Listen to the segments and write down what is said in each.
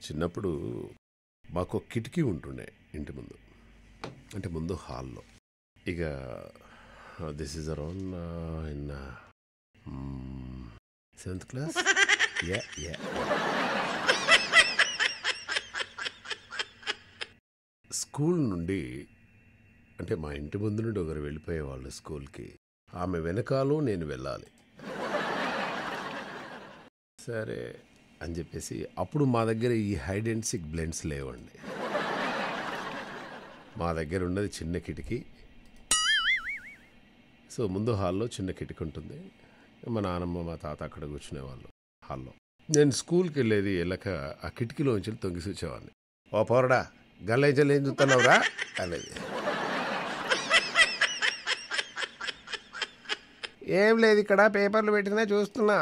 చిన్నప్పుడు మాకు ఒక కిటికీ ఉంటుండే ఇంటి ముందు అంటే ముందు హాల్లో ఇక this is around in seventh class yeah yeah school నుండి అంటే మా ఇంటి ముందు నుండి ఒకరు వెళ్ళిపోయేవాళ్ళు స్కూల్కి ఆమె వెనకాల నేను వెళ్ళాలి సరే అని చెప్పేసి అప్పుడు మా దగ్గర ఈ హైడ్ అండ్ సిక్ బ్లెండ్స్ లేవండి మా దగ్గర ఉన్నది చిన్న కిటికీ సో ముందు హాల్లో చిన్న కిటికీ ఉంటుంది మా నాన్నమ్మ మా తాత అక్కడ కూర్చునేవాళ్ళు హాల్లో నేను స్కూల్కి వెళ్ళేది వెళ్ళక ఆ కిటికీలోంచి తొంగి చూసేవాడిని ఓ పోరడా గల్లేజలు ఏం చూస్తున్నావురా అనేది ఏం లేదు ఇక్కడ పేపర్లు పెట్టినా చూస్తున్నా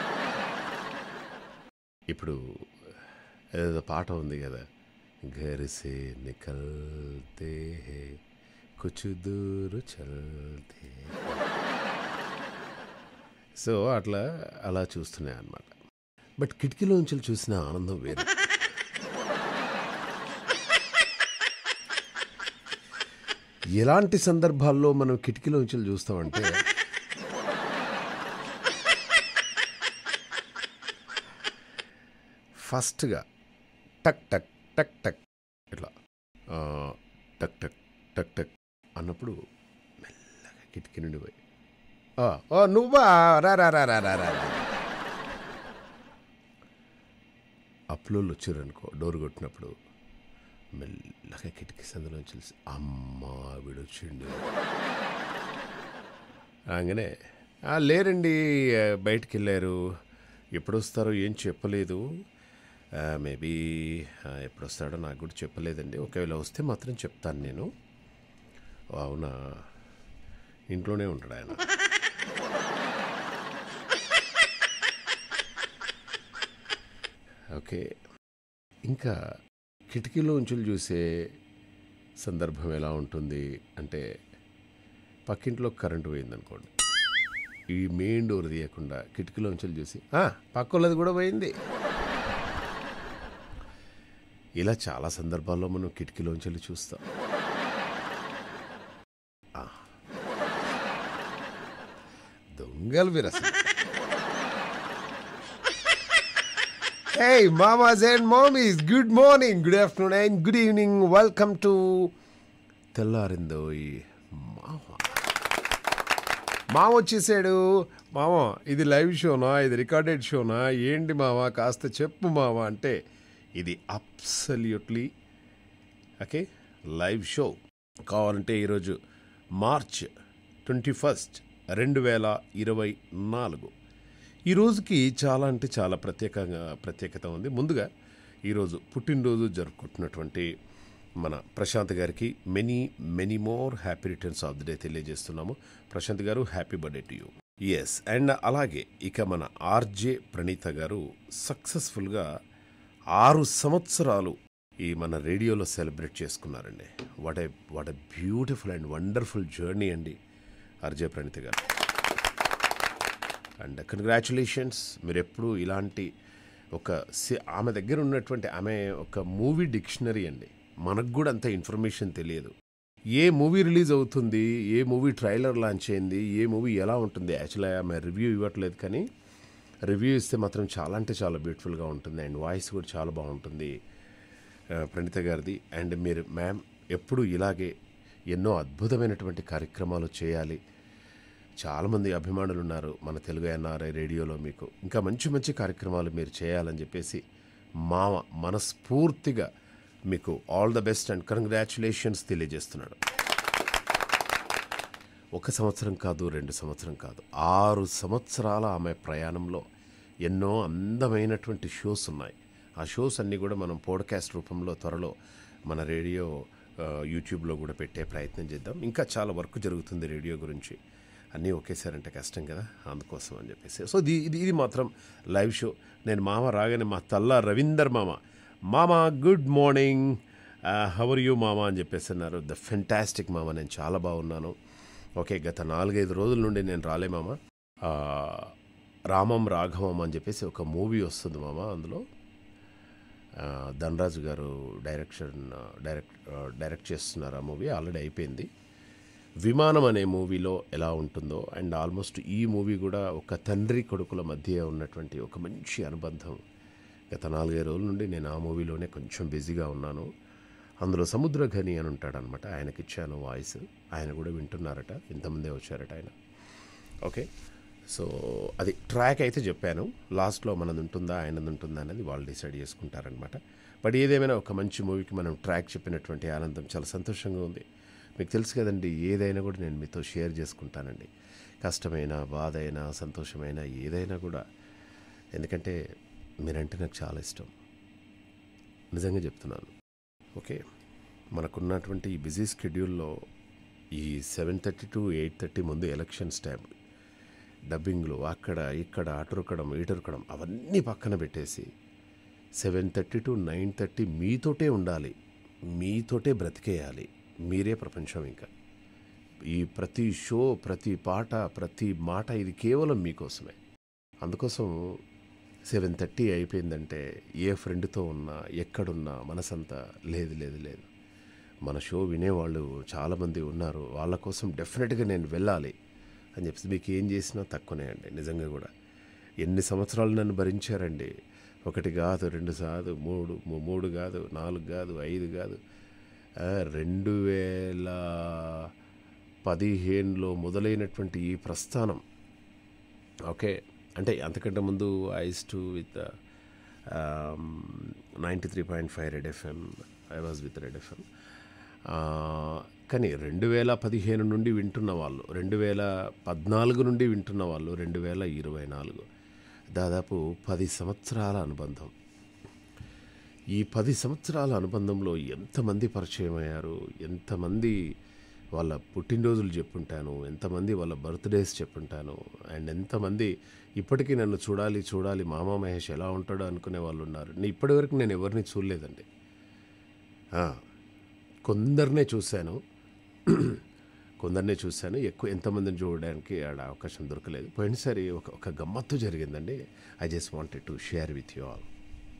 ఇప్పుడు ఏదో పాట ఉంది కదా घर से निकलते हैं कुछ दूर चलते సో అట్లా అలా చూస్తున్నాయి అన్నమాట బట్ కిటికీలోంచి చూసిన ఆనందం వేరు ఎలాంటి సందర్భాల్లో మనం కిటికీలోంచి చూస్తామంటే ఫస్ట్గా టక్ టక్ టక్ టక్ ఇట్లా ఆ, టక్ టక్ టక్ టక్ అన్నప్పుడు మెల్లగా కిటికీ నుండి పోయి "ఆ, ఓ నువ్వా రా రా రా రా రా రా రా." అప్లోళ్ళు వచ్చారనుకో డోర్ కొట్టినప్పుడు మెల్లగా కిటికీ సందులో చూసి అమ్మా వీడొచ్చిండు రాగానే "ఆ, లేరండి ఆ, బయటికి వెళ్ళారు ఎప్పుడు వస్తారో ఏం చెప్పలేదు మేబీ ఎప్పుడు వస్తాడో నాకు కూడా చెప్పలేదండి ఒకవేళ వస్తే మాత్రం చెప్తాను నేను "ఓ, అవునా ఇంట్లోనే ఉంటాడు ఆయన ఓకే ఇంకా కిటికీలో ఉంచులు చూసే సందర్భం ఎలా ఉంటుంది అంటే పక్కింట్లో కరెంటు పోయిందనుకోండి ఈ మెయిన్ డోర్ తీయకుండా కిటికీలో ఉంచులు చూసి "ఆ, పక్కోళ్ళది కూడా పోయింది ఇలా చాలా సందర్భాల్లో మనం కిటికీలోంచి చూస్తాం ఆ. దొంగలు మీరు అసలు Hey, mamas and mommies, good morning, good afternoon, and good evening. Welcome to తెల్లారిందో ఈ మామ మామ వచ్చేసాడు మామ ఇది లైవ్ షోనా ఇది రికార్డెడ్ షోనా ఏంటి మామ కాస్త చెప్పు మామ అంటే ఇది అబ్సల్యూట్లీ ఓకే లైవ్ షో కావాలంటే ఈరోజు మార్చ్ ట్వంటీ ఫస్ట్ రెండు వేల ఇరవై నాలుగు ఈ రోజుకి చాలా అంటే చాలా ప్రత్యేకంగా ప్రత్యేకత ఉంది ముందుగా ఈరోజు పుట్టినరోజు జరుపుకుంటున్నటువంటి మన ప్రశాంత్ గారికి many many more happy returns of the day తెలియజేస్తున్నాము Prashanth garu happy birthday to you yes and అలాగే ఇక మన ఆర్జే ప్రణీత గారు సక్సెస్ఫుల్గా ఆరు సంవత్సరాలు ఈ మన రేడియోలో సెలబ్రేట్ చేసుకున్నారండి what a what a beautiful and wonderful journey అండి RJ Praneetha garu and congratulations మీరు ఎప్పుడు ఇలాంటి ఒక సి- ఆమె దగ్గర ఉన్నటువంటి ఆమె ఒక మూవీ డిక్షనరీ అండి మనకు కూడా అంత ఇన్ఫర్మేషన్ తెలియదు ఏ మూవీ రిలీజ్ అవుతుంది ఏ మూవీ ట్రైలర్ లాంచ్ అయింది ఏ మూవీ ఎలా ఉంటుంది యాక్చువల్గా ఆమె రివ్యూ ఇవ్వట్లేదు కానీ రివ్యూ ఇస్తే మాత్రం చాలా అంటే చాలా బ్యూటిఫుల్గా ఉంటుంది అండ్ వాయిస్ కూడా చాలా బాగుంటుంది ఆ, ప్రణీత గారిది అండ్ మీరు మ్యామ్ ఎప్పుడు ఇలాగే ఎన్నో అద్భుతమైనటువంటి కార్యక్రమాలు చేయాలి చాలామంది అభిమానులు ఉన్నారు మన తెలుగు ఎన్ఆర్ఐ రేడియోలో మీకు ఇంకా మంచి మంచి కార్యక్రమాలు మీరు చేయాలని చెప్పేసి మామ మనస్ఫూర్తిగా మీకు all the best and congratulations తెలియజేస్తున్నాడు ఒక సంవత్సరం కాదు రెండు సంవత్సరం కాదు ఆరు సంవత్సరాల ఆమె ప్రయాణంలో ఎన్నో అందమైనటువంటి షోస్ ఉన్నాయి ఆ షోస్ అన్నీ కూడా మనం పోడ్కాస్ట్ రూపంలో త్వరలో మన రేడియో ఆ, యూట్యూబ్లో కూడా పెట్టే ప్రయత్నం చేద్దాం ఇంకా చాలా వర్క్ జరుగుతుంది రేడియో గురించి అన్నీ ఒకేసారి అంటే కష్టం కదా అందుకోసం అని చెప్పేసి సో ఇది ఇది ఇది మాత్రం లైవ్ షో నేను మామ రాగానే మా తల్లా రవీందర్ మామ మామ గుడ్ మార్నింగ్ హవర్ యూ మామ అని చెప్పేసి అన్నారు ద ఫెంటాస్టిక్ మామ నేను చాలా బాగున్నాను ఓకే గత నాలుగైదు రోజుల నుండి నేను రాలే మామ ఆ, రామం రాఘవం అని చెప్పేసి ఒక మూవీ వస్తుంది మామ అందులో ఆ, ధనరాజు గారు డైరెక్షన్ డైరెక్ట్ డైరెక్ట్ చేస్తున్నారు ఆ మూవీ ఆల్రెడీ అయిపోయింది విమానం అనే మూవీలో ఎలా ఉంటుందో అండ్ ఆల్మోస్ట్ ఈ మూవీ కూడా ఒక తండ్రి కొడుకుల మధ్య ఉన్నటువంటి ఒక మంచి అనుబంధం గత నాలుగైదు రోజుల నుండి నేను ఆ మూవీలోనే కొంచెం బిజీగా ఉన్నాను అందులో సముద్రఘని అని ఉంటాడనమాట ఆయనకి ఇచ్చాను వాయిస్ ఆయన కూడా వింటున్నారట ఇంతమందే వచ్చారట ఆయన ఓకే సో అది ట్రాక్ అయితే చెప్పాను లాస్ట్లో మనది ఉంటుందా ఆయనది ఉంటుందా అనేది వాళ్ళు డిసైడ్ చేసుకుంటారనమాట బట్ ఏదేమైనా ఒక మంచి మూవీకి మనం ట్రాక్ చెప్పినటువంటి ఆనందం చాలా సంతోషంగా ఉంది మీకు తెలుసు కదండి ఏదైనా కూడా నేను మీతో షేర్ చేసుకుంటానండి కష్టమైన బాధ అయినా సంతోషమైన ఏదైనా కూడా ఎందుకంటే మీరంటే నాకు చాలా ఇష్టం నిజంగా చెప్తున్నాను ఓకే మనకున్నటువంటి ఈ బిజీ స్కెడ్యూల్లో ఈ seven thirty to eight thirty ముందు ఎలక్షన్స్ టైం డబ్బింగ్లు అక్కడ ఇక్కడ అటురకడం ఇటురకడం అవన్నీ పక్కన పెట్టేసి seven thirty to nine thirty మీతోటే ఉండాలి మీతోటే బ్రతికేయాలి మీరే ప్రపంచం ఇంకా ఈ ప్రతి షో ప్రతి పాట ప్రతి మాట ఇది కేవలం మీకోసమే అందుకోసం సెవెన్ థర్టీ అయిపోయిందంటే ఏ ఫ్రెండ్తో ఉన్నా ఎక్కడున్నా మనసంతా లేదు లేదు లేదు మన షో వినేవాళ్ళు చాలామంది ఉన్నారు వాళ్ళ కోసం డెఫినెట్గా నేను వెళ్ళాలి అని చెప్పి మీకు ఏం చేసినా తక్కువనే అండి నిజంగా కూడా ఎన్ని సంవత్సరాలు నన్ను భరించారండి ఒకటి కాదు రెండు కాదు మూడు మూ- మూడు కాదు నాలుగు కాదు ఐదు కాదు ఆ, రెండు వేల పదిహేనులో మొదలైనటువంటి ఈ ప్రస్థానం ఓకే అంటే అంతకంటే ముందు used to with ninety three point five red FM I was with red FM కానీ రెండు వేల పదిహేను నుండి వింటున్న వాళ్ళు రెండు వేల పద్నాలుగు నుండి వింటున్న వాళ్ళు రెండు వేల ఇరవై నాలుగు దాదాపు పది సంవత్సరాల అనుబంధం ఈ పది సంవత్సరాల అనుబంధంలో ఎంతమంది పరిచయం అయ్యారు ఎంతమంది వాళ్ళ పుట్టినరోజులు చెప్పుంటాను ఎంతమంది వాళ్ళ బర్త్డేస్ చెప్పుంటాను అండ్ ఎంతమంది ఇప్పటికీ నన్ను చూడాలి చూడాలి మామ మహేష్ ఎలా ఉంటాడో అనుకునే వాళ్ళు ఉన్నారు నేను ఇప్పటివరకు నేను ఎవరిని చూడలేదండి ఆ, కొందరినే చూశాను కొందరినే చూశాను ఎక్కువ ఎంతమందిని చూడడానికి ఆడ అవకాశం దొరకలేదు పోయినసారి ఒక ఒక గమ్మత్తు జరిగిందండి I just wanted to share with you all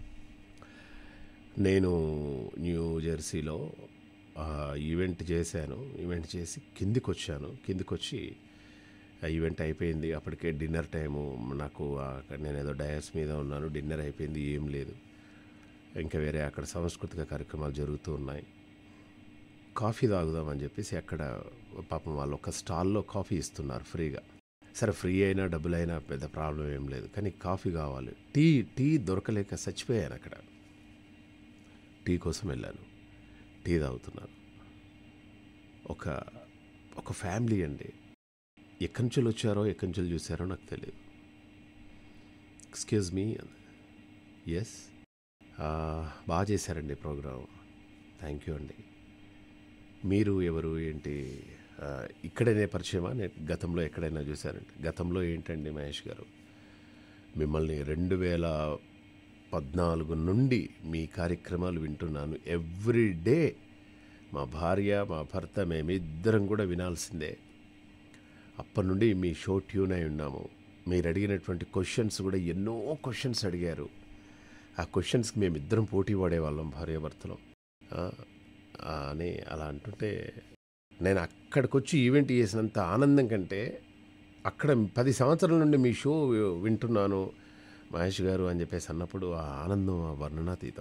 నేను న్యూ జెర్సీలో ఆ, ఈవెంట్ చేశాను ఈవెంట్ చేసి కిందికి వచ్చాను కిందికి వచ్చి ఆ ఈవెంట్ అయిపోయింది అప్పటికే డిన్నర్ టైము నాకు ఆ, నేను ఏదో డయాస్ మీద ఉన్నాను డిన్నర్ అయిపోయింది ఏం లేదు ఇంకా వేరే అక్కడ సాంస్కృతిక కార్యక్రమాలు జరుగుతూ ఉన్నాయి కాఫీ తాగుదామని చెప్పేసి అక్కడ పాపం వాళ్ళు ఒక స్టాల్లో కాఫీ ఇస్తున్నారు ఫ్రీగా సరే ఫ్రీ అయినా డబ్బులు అయినా పెద్ద ప్రాబ్లం ఏం లేదు కానీ కాఫీ కావాలి టీ టీ దొరకలేక చచ్చిపోయాను అక్కడ టీ కోసం వెళ్ళాను టీ తాగుతున్నాను ఒక ఒక ఫ్యామిలీ అండి ఎక్కడి నుంచి వచ్చారో ఎక్కడి నుంచి చూసారో నాకు తెలియదు ఎక్స్క్యూజ్ మీ ఎస్ బాగా చేశారండి ప్రోగ్రాం థ్యాంక్ యూ అండి మీరు ఎవరు ఏంటి ఆ, ఇక్కడనే పరిచయమా నేను గతంలో ఎక్కడైనా చూశారంటే గతంలో ఏంటండి మహేష్ గారు మిమ్మల్ని రెండు వేల పద్నాలుగు నుండి మీ కార్యక్రమాలు వింటున్నాను ఎవ్రీ డే మా భార్య మా భర్త మేమిద్దరం కూడా వినాల్సిందే అప్పటి నుండి మీ షో ట్యూన్ అయి ఉన్నాము మీరు అడిగినటువంటి క్వశ్చన్స్ కూడా ఎన్నో క్వశ్చన్స్ అడిగారు ఆ క్వశ్చన్స్కి మేమిద్దరం పోటీ పడేవాళ్ళం భార్యాభర్తలు ఆ, ఆ అని అలా అంటుంటే నేను అక్కడికి వచ్చి ఈవెంట్ చేసినంత ఆనందం కంటే అక్కడ పది సంవత్సరాల నుండి మీ షో వింటున్నాను మహేష్ గారు అని చెప్పేసి అన్నప్పుడు ఆ ఆనందం ఆ వర్ణనాతీతం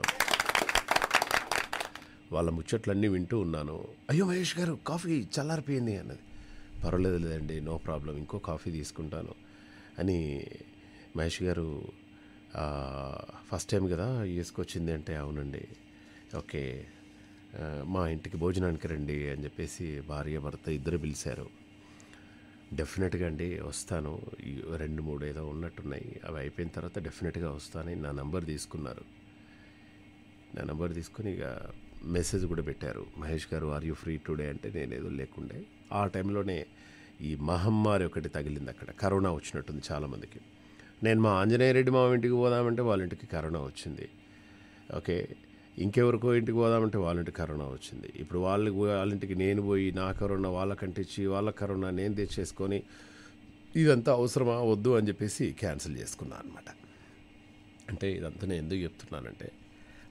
వాళ్ళ ముచ్చట్లన్నీ వింటూ ఉన్నాను అయ్యో మహేష్ గారు కాఫీ చల్లారిపోయింది అన్నది పర్వాలేదు లేదండి నో ప్రాబ్లం ఇంకో కాఫీ తీసుకుంటాను అని మహేష్ గారు ఆ, ఫస్ట్ టైం కదా వేసుకొచ్చింది అంటే అవునండి ఓకే ఆ, మా ఇంటికి భోజనానికి రండి అని చెప్పేసి భార్య భర్త ఇద్దరు పిలిచారు డెఫినెట్గా అండి వస్తాను ఈ రెండు మూడు ఏదో ఉన్నట్టున్నాయి అవి అయిపోయిన తర్వాత డెఫినెట్గా వస్తానని నా నంబర్ తీసుకున్నారు నా నంబర్ తీసుకుని ఇక మెసేజ్ కూడా పెట్టారు మహేష్ గారు ఆర్ యూ ఫ్రీ టుడే అంటే నేను ఏదో లేకుండే ఆ టైంలోనే ఈ మహమ్మారి ఒకటి తగిలింది అక్కడ కరోనా వచ్చినట్టుంది చాలామందికి నేను మా ఆంజనేయ రెడ్డి మా ఇంటికి పోదామంటే వాళ్ళ ఇంటికి కరోనా వచ్చింది ఓకే ఇంకెవరికో ఇంటికి పోదామంటే వాళ్ళ ఇంటికి కరోనా వచ్చింది ఇప్పుడు వాళ్ళకి వాళ్ళ ఇంటికి నేను పోయి నా కరోనా వాళ్ళకంటే ఇచ్చి వాళ్ళ కరోనా నేను తెచ్చేసుకొని ఇదంతా అవసరమా వద్దు అని చెప్పేసి క్యాన్సిల్ చేసుకున్నాను అనమాట అంటే ఇదంతా నేను ఎందుకు చెప్తున్నానంటే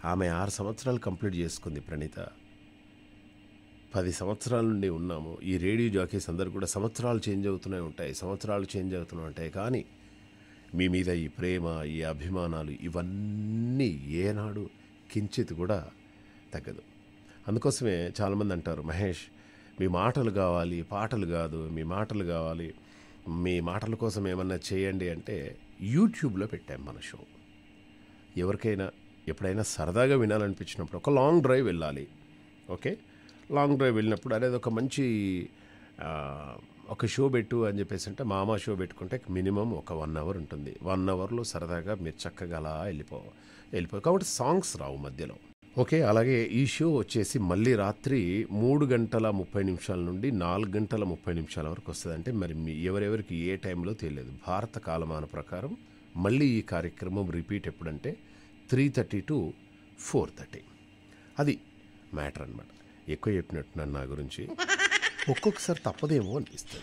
ఆమె ఆరు సంవత్సరాలు కంప్లీట్ చేసుకుంది ప్రణీత పది సంవత్సరాల నుండి ఉన్నాము ఈ రేడియో జాకీస్ అందరు కూడా సంవత్సరాలు చేంజ్ అవుతూనే ఉంటాయి సంవత్సరాలు చేంజ్ అవుతూనే ఉంటాయి కానీ మీ మీద ఈ ప్రేమ ఈ అభిమానాలు ఇవన్నీ ఏనాడు కించిత్ కూడా తగ్గదు అందుకోసమే చాలామంది అంటారు మహేష్ మీ మాటలు కావాలి పాటలు కాదు మీ మాటలు కావాలి మీ మాటల కోసం ఏమన్నా చేయండి అంటే యూట్యూబ్లో పెట్టాం మన షో ఎవరికైనా ఎప్పుడైనా సరదాగా వినాలనిపించినప్పుడు ఒక లాంగ్ డ్రైవ్ వెళ్ళాలి ఓకే లాంగ్ డ్రైవ్ వెళ్ళినప్పుడు అనేది ఒక మంచి ఆ, ఒక షో పెట్టు అని చెప్పేసి అంటే మామ షో పెట్టుకుంటే మినిమం ఒక వన్ అవర్ ఉంటుంది వన్ అవర్లో సరదాగా మీరు చక్కగా అలా వెళ్ళిపో వెళ్ళిపో కాబట్టి సాంగ్స్ రావు మధ్యలో ఓకే అలాగే ఈ షో వచ్చేసి మళ్ళీ రాత్రి మూడు గంటల ముప్పై నిమిషాల నుండి నాలుగు గంటల ముప్పై నిమిషాల వరకు వస్తుంది అంటే మరి మీ ఎవరెవరికి ఏ టైంలో తెలియదు భారత కాలమాన ప్రకారం మళ్ళీ ఈ కార్యక్రమం రిపీట్ ఎప్పుడంటే three thirty to four thirty అది మ్యాటర్ అనమాట ఎక్కువ చెప్పినట్టున్నాను నా గురించి ఒక్కొక్కసారి తప్పదేమో అనిపిస్తుంది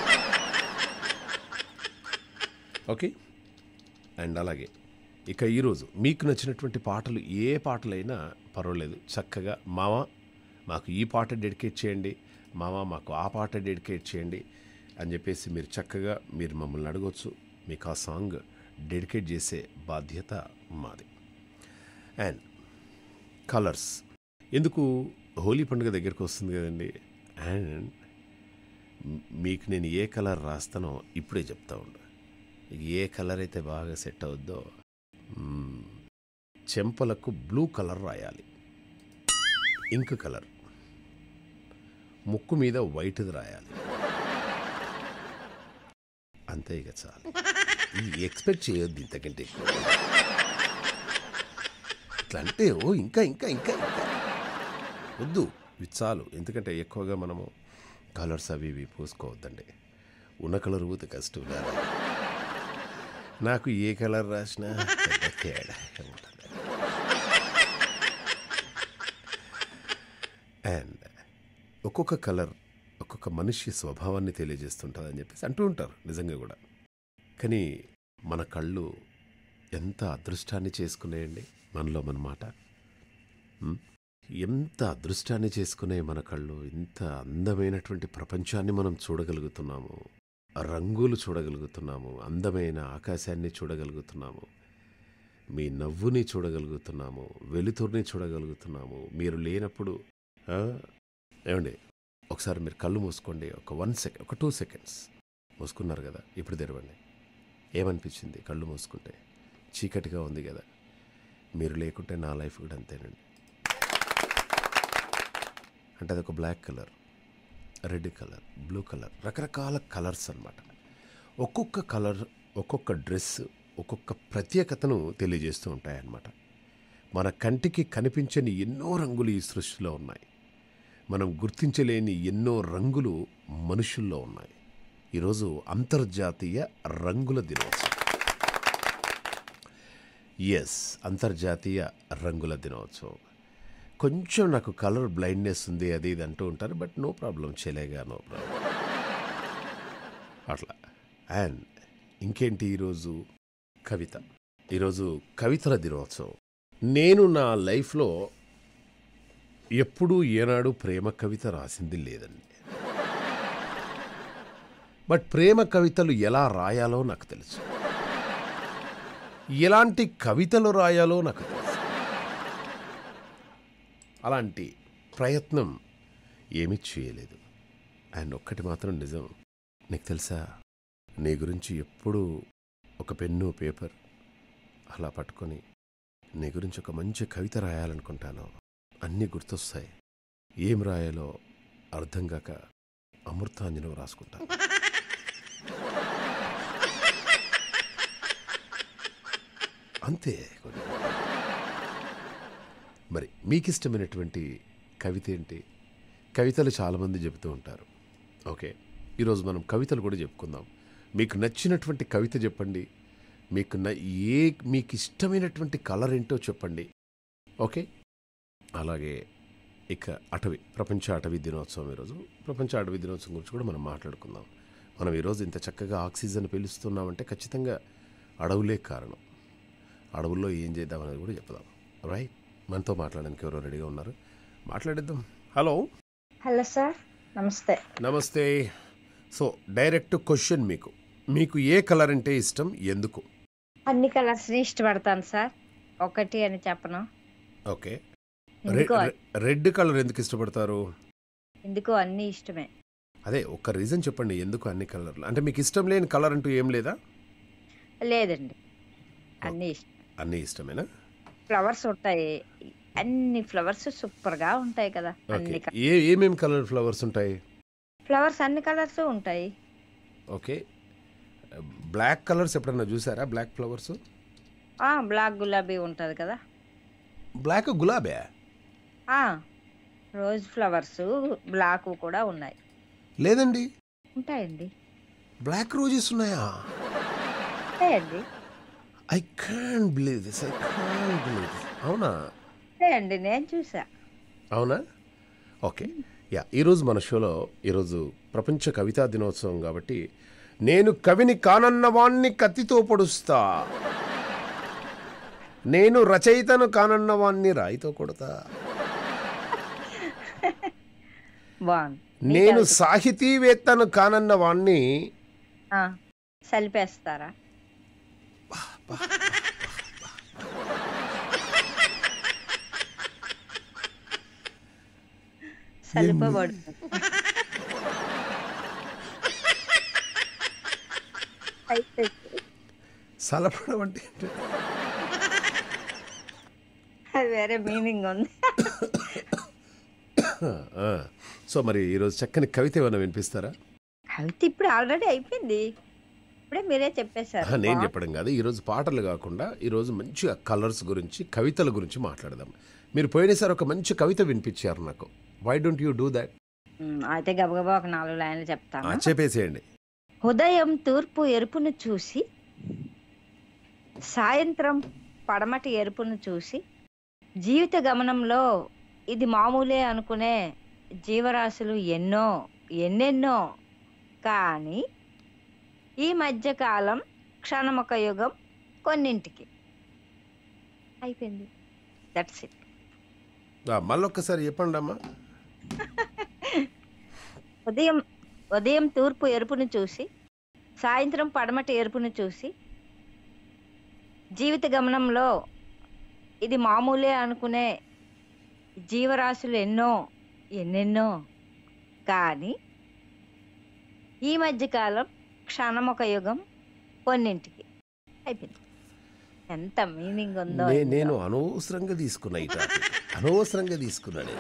ఓకే అండ్ అలాగే ఇక ఈరోజు మీకు నచ్చినటువంటి పాటలు ఏ పాటలైనా పర్వాలేదు చక్కగా మామ మాకు ఈ పాట డెడికేట్ చేయండి మామ మాకు ఆ పాట డెడికేట్ చేయండి అని చెప్పేసి మీరు చక్కగా మీరు మమ్మల్ని అడగవచ్చు మీకు ఆ సాంగ్ డెడికేట్ చేసే బాధ్యత మాది అండ్ కలర్స్ ఎందుకు హోలీ పండుగ దగ్గరికి వస్తుంది కదండి అండ్ మీకు నేను ఏ కలర్ రాస్తానో ఇప్పుడే చెప్తా ఉండు ఏ కలర్ అయితే బాగా సెట్ అవుద్దో మ్మ్, చెంపలకు బ్లూ కలర్ రాయాలి ఇంక్ కలర్ ముక్కు మీద వైట్ది రాయాలి అంతే ఇక చాలు ఈ ఎక్స్పెక్ట్ చేయొద్దు ఇంతకంటే ఎక్కువ. ఇట్లా అంటే ఓ ఇంకా ఇంకా ఇంకా ఇంకా వద్దు ఇది చాలు ఎందుకంటే ఎక్కువగా మనము కలర్స్ అవి ఇవి పూసుకోవద్దండి ఉన్న కలర్ ఊత కష్టం లేదా నాకు ఏ కలర్ రాసినా పెద్ద తేడా ఉంటుంది అండ్ ఒక్కొక్క కలర్ ఒక్కొక్క మనిషి స్వభావాన్ని తెలియజేస్తుంటుంది అని చెప్పేసి అంటూ ఉంటారు నిజంగా కూడా కానీ మన కళ్ళు ఎంత అదృష్టాన్ని చేసుకునేయండి మనలో మన మాట ఉమ్? ఎంత అదృష్టాన్ని చేసుకునే మన కళ్ళు ఇంత అందమైనటువంటి ప్రపంచాన్ని మనం చూడగలుగుతున్నాము రంగులు చూడగలుగుతున్నాము అందమైన ఆకాశాన్ని చూడగలుగుతున్నాము మీ నవ్వుని చూడగలుగుతున్నాము వెలుతురుని చూడగలుగుతున్నాము మీరు లేనప్పుడు ఆ, ఏమండి ఒకసారి మీరు కళ్ళు మూసుకోండి ఒక వన్ సెకండ్ ఒక టూ సెకండ్స్ మూసుకున్నారు కదా ఇప్పుడు తెరవండి ఏమనిపించింది కళ్ళు మూసుకుంటే చీకటిగా ఉంది కదా మీరు లేకుంటే నా లైఫ్ కూడా అంతేనండి అంటే అదొక black colour red colour blue colour రకరకాల కలర్స్ అన్నమాట ఒక్కొక్క కలర్ ఒక్కొక్క డ్రెస్ ఒక్కొక్క ప్రత్యేకతను తెలియజేస్తూ ఉంటాయన్నమాట మన కంటికి కనిపించని ఎన్నో రంగులు ఈ సృష్టిలో ఉన్నాయి మనం గుర్తించలేని ఎన్నో రంగులు మనుషుల్లో ఉన్నాయి ఈరోజు అంతర్జాతీయ రంగుల దినోత్సవం ఎస్ అంతర్జాతీయ రంగుల దినోత్సవం కొంచెం నాకు కలర్ బ్లైండ్నెస్ ఉంది అది ఇది అంటూ ఉంటారు బట్ నో ప్రాబ్లం చెలేగా నో ప్రాబ్లం అట్లా అండ్ ఇంకేంటి ఈరోజు కవిత ఈరోజు కవితల దినోత్సవం నేను నా లైఫ్లో ఎప్పుడూ ఏనాడు ప్రేమ కవిత రాసింది లేదండి బట్ ప్రేమ కవితలు ఎలా రాయాలో నాకు తెలుసు ఎలాంటి కవితలు రాయాలో నాకు తెలుసు అలాంటి ప్రయత్నం ఏమీ చేయలేదు అండ్ ఒక్కటి మాత్రం నిజం నీకు తెలుసా నీ గురించి ఎప్పుడూ ఒక పెన్ను పేపర్ అలా పట్టుకొని నీ గురించి ఒక మంచి కవిత రాయాలనుకుంటాను అన్నీ గుర్తొస్తాయి ఏం రాయాలో అర్థం కాక అమృతాంజనం రాసుకుంటాను అంతే మరి మీకు ఇష్టమైనటువంటి కవిత ఏంటి కవితలు చాలామంది చెబుతూ ఉంటారు ఓకే ఈరోజు మనం కవితలు కూడా చెప్పుకుందాం మీకు నచ్చినటువంటి కవిత చెప్పండి మీకు న ఏ మీకు ఇష్టమైనటువంటి కలర్ ఏంటో చెప్పండి ఓకే అలాగే ఇక అటవీ ప్రపంచ అటవీ దినోత్సవం ఈరోజు ప్రపంచ అటవీ దినోత్సవం గురించి కూడా మనం మాట్లాడుకుందాం మనం ఈరోజు ఇంత చక్కగా ఆక్సిజన్ పీలుస్తున్నామంటే ఖచ్చితంగా అడవులే కారణం అడవుల్లో ఏం చేద్దాం అనేది కూడా చెప్దాం రైట్ మనతో మాట్లాడడానికి ఎవరో రెడీగా ఉన్నారు మాట్లాడిద్దాం హలో హలో సార్ నమస్తే నమస్తే సో డైరెక్ట్ క్వశ్చన్ మీకు మీకు ఏ కలర్ అంటే ఇష్టం ఎందుకు అన్ని కలర్స్ని ఇష్టపడతాను సార్ ఒకటి అని చెప్పను ఓకే ఎందుకు రెడ్ కలర్ ఎందుకు ఇష్టపడతారు ఎందుకు అన్ని ఇష్టమే అదే ఒక రీజన్ చెప్పండి ఎందుకు అన్ని కలర్లు అంటే మీకు ఇష్టం లేని కలర్ అంటూ ఏం లేదా లేదండి అన్ని ఇష్టం అన్నీ ఇష్టమేనా ఫ్లవర్స్ ఉంటాయి అన్ని ఫ్లవర్స్ సూపర్ గా ఉంటాయి కదా ఓకే అన్ని ఏ ఏమేమి కలర్ ఫ్లవర్స్ ఉంటాయి ఫ్లవర్స్ అన్ని కలర్స్ ఉంటాయి ఓకే బ్లాక్ కలర్స్ ఎప్పుడన్నా చూసారా బ్లాక్ ఫ్లవర్స్ ఆ బ్లాక్ గులాబీ ఉంటది కదా బ్లాక్ గులాబే ఆ రోజ్ ఫ్లవర్స్ బ్లాక్ కూడా ఉన్నాయి లేదండి ఉంటాయండి బ్లాక్ రోజెస్ ఉన్నాయా ఉంటాయండి I can believe this I can believe this అవునా ఉంటాయండి నేను చూసా అవునా ఓకే యా ఈరోజు మన షోలో ఈరోజు ప్రపంచ కవితా దినోత్సవం కాబట్టి నేను కవిని కానన్న వాణ్ణి కత్తితో పొడుస్తా నేను రచయితను కానన్న వాణ్ణి రాయితో కొడతా బాగుంది నేను సాహితీవేత్తను కానన్న వాణ్ణి ఆ, సలిపేస్తారా సలిపబడు అయితే సలపడం అంటే ఏంటి? అది వేరే మీనింగ్ ఉంది ఆ, సో మరి ఈరోజు చక్కని కవిత ఏమైనా వినిపిస్తారా కవిత ఇప్పుడు ఆల్రెడీ అయిపోయింది ఇప్పుడే మీరే చెప్పేశారు ఆ, నేను చెప్పడం కాదు ఈరోజు పాటలు కాకుండా ఈరోజు మంచిగా కలర్స్ గురించి కవితల గురించి మాట్లాడదాం మీరు పోయినసారి ఒక మంచి కవిత వినిపించారు నాకు why don't you do that um, అయితే గబగబా ఒక నాలుగు లైన్లు చెప్తాను చెప్పేసేయండి ఉదయం తూర్పు ఎరుపును చూసి సాయంత్రం పడమటి ఎరుపును చూసి జీవిత గమనంలో ఇది మామూలే అనుకునే జీవరాశులు ఎన్నో ఎన్నెన్నో కానీ ఈ మధ్యకాలం క్షణమొక యుగం కొన్నింటికి అయిపోయింది దట్స్ ఇట్ ఆ, మళ్ళొక్కసారి చెప్పండి అమ్మా ఉదయం ఉదయం తూర్పు ఎరుపును చూసి సాయంత్రం పడమటి ఎరుపును చూసి జీవిత గమనంలో ఇది మామూలే అనుకునే జీవరాశులు ఎన్నో ఎన్నెన్నో కానీ ఈ మధ్యకాలం క్షణం ఒక యుగం కొన్నింటికి అయిపోయింది ఎంత మీనింగ్ ఉందో నే- ఇందులో. నేను అనవసరంగా తీసుకున్నా ఈ టాపిక్ అనవసరంగా తీసుకున్నా నేను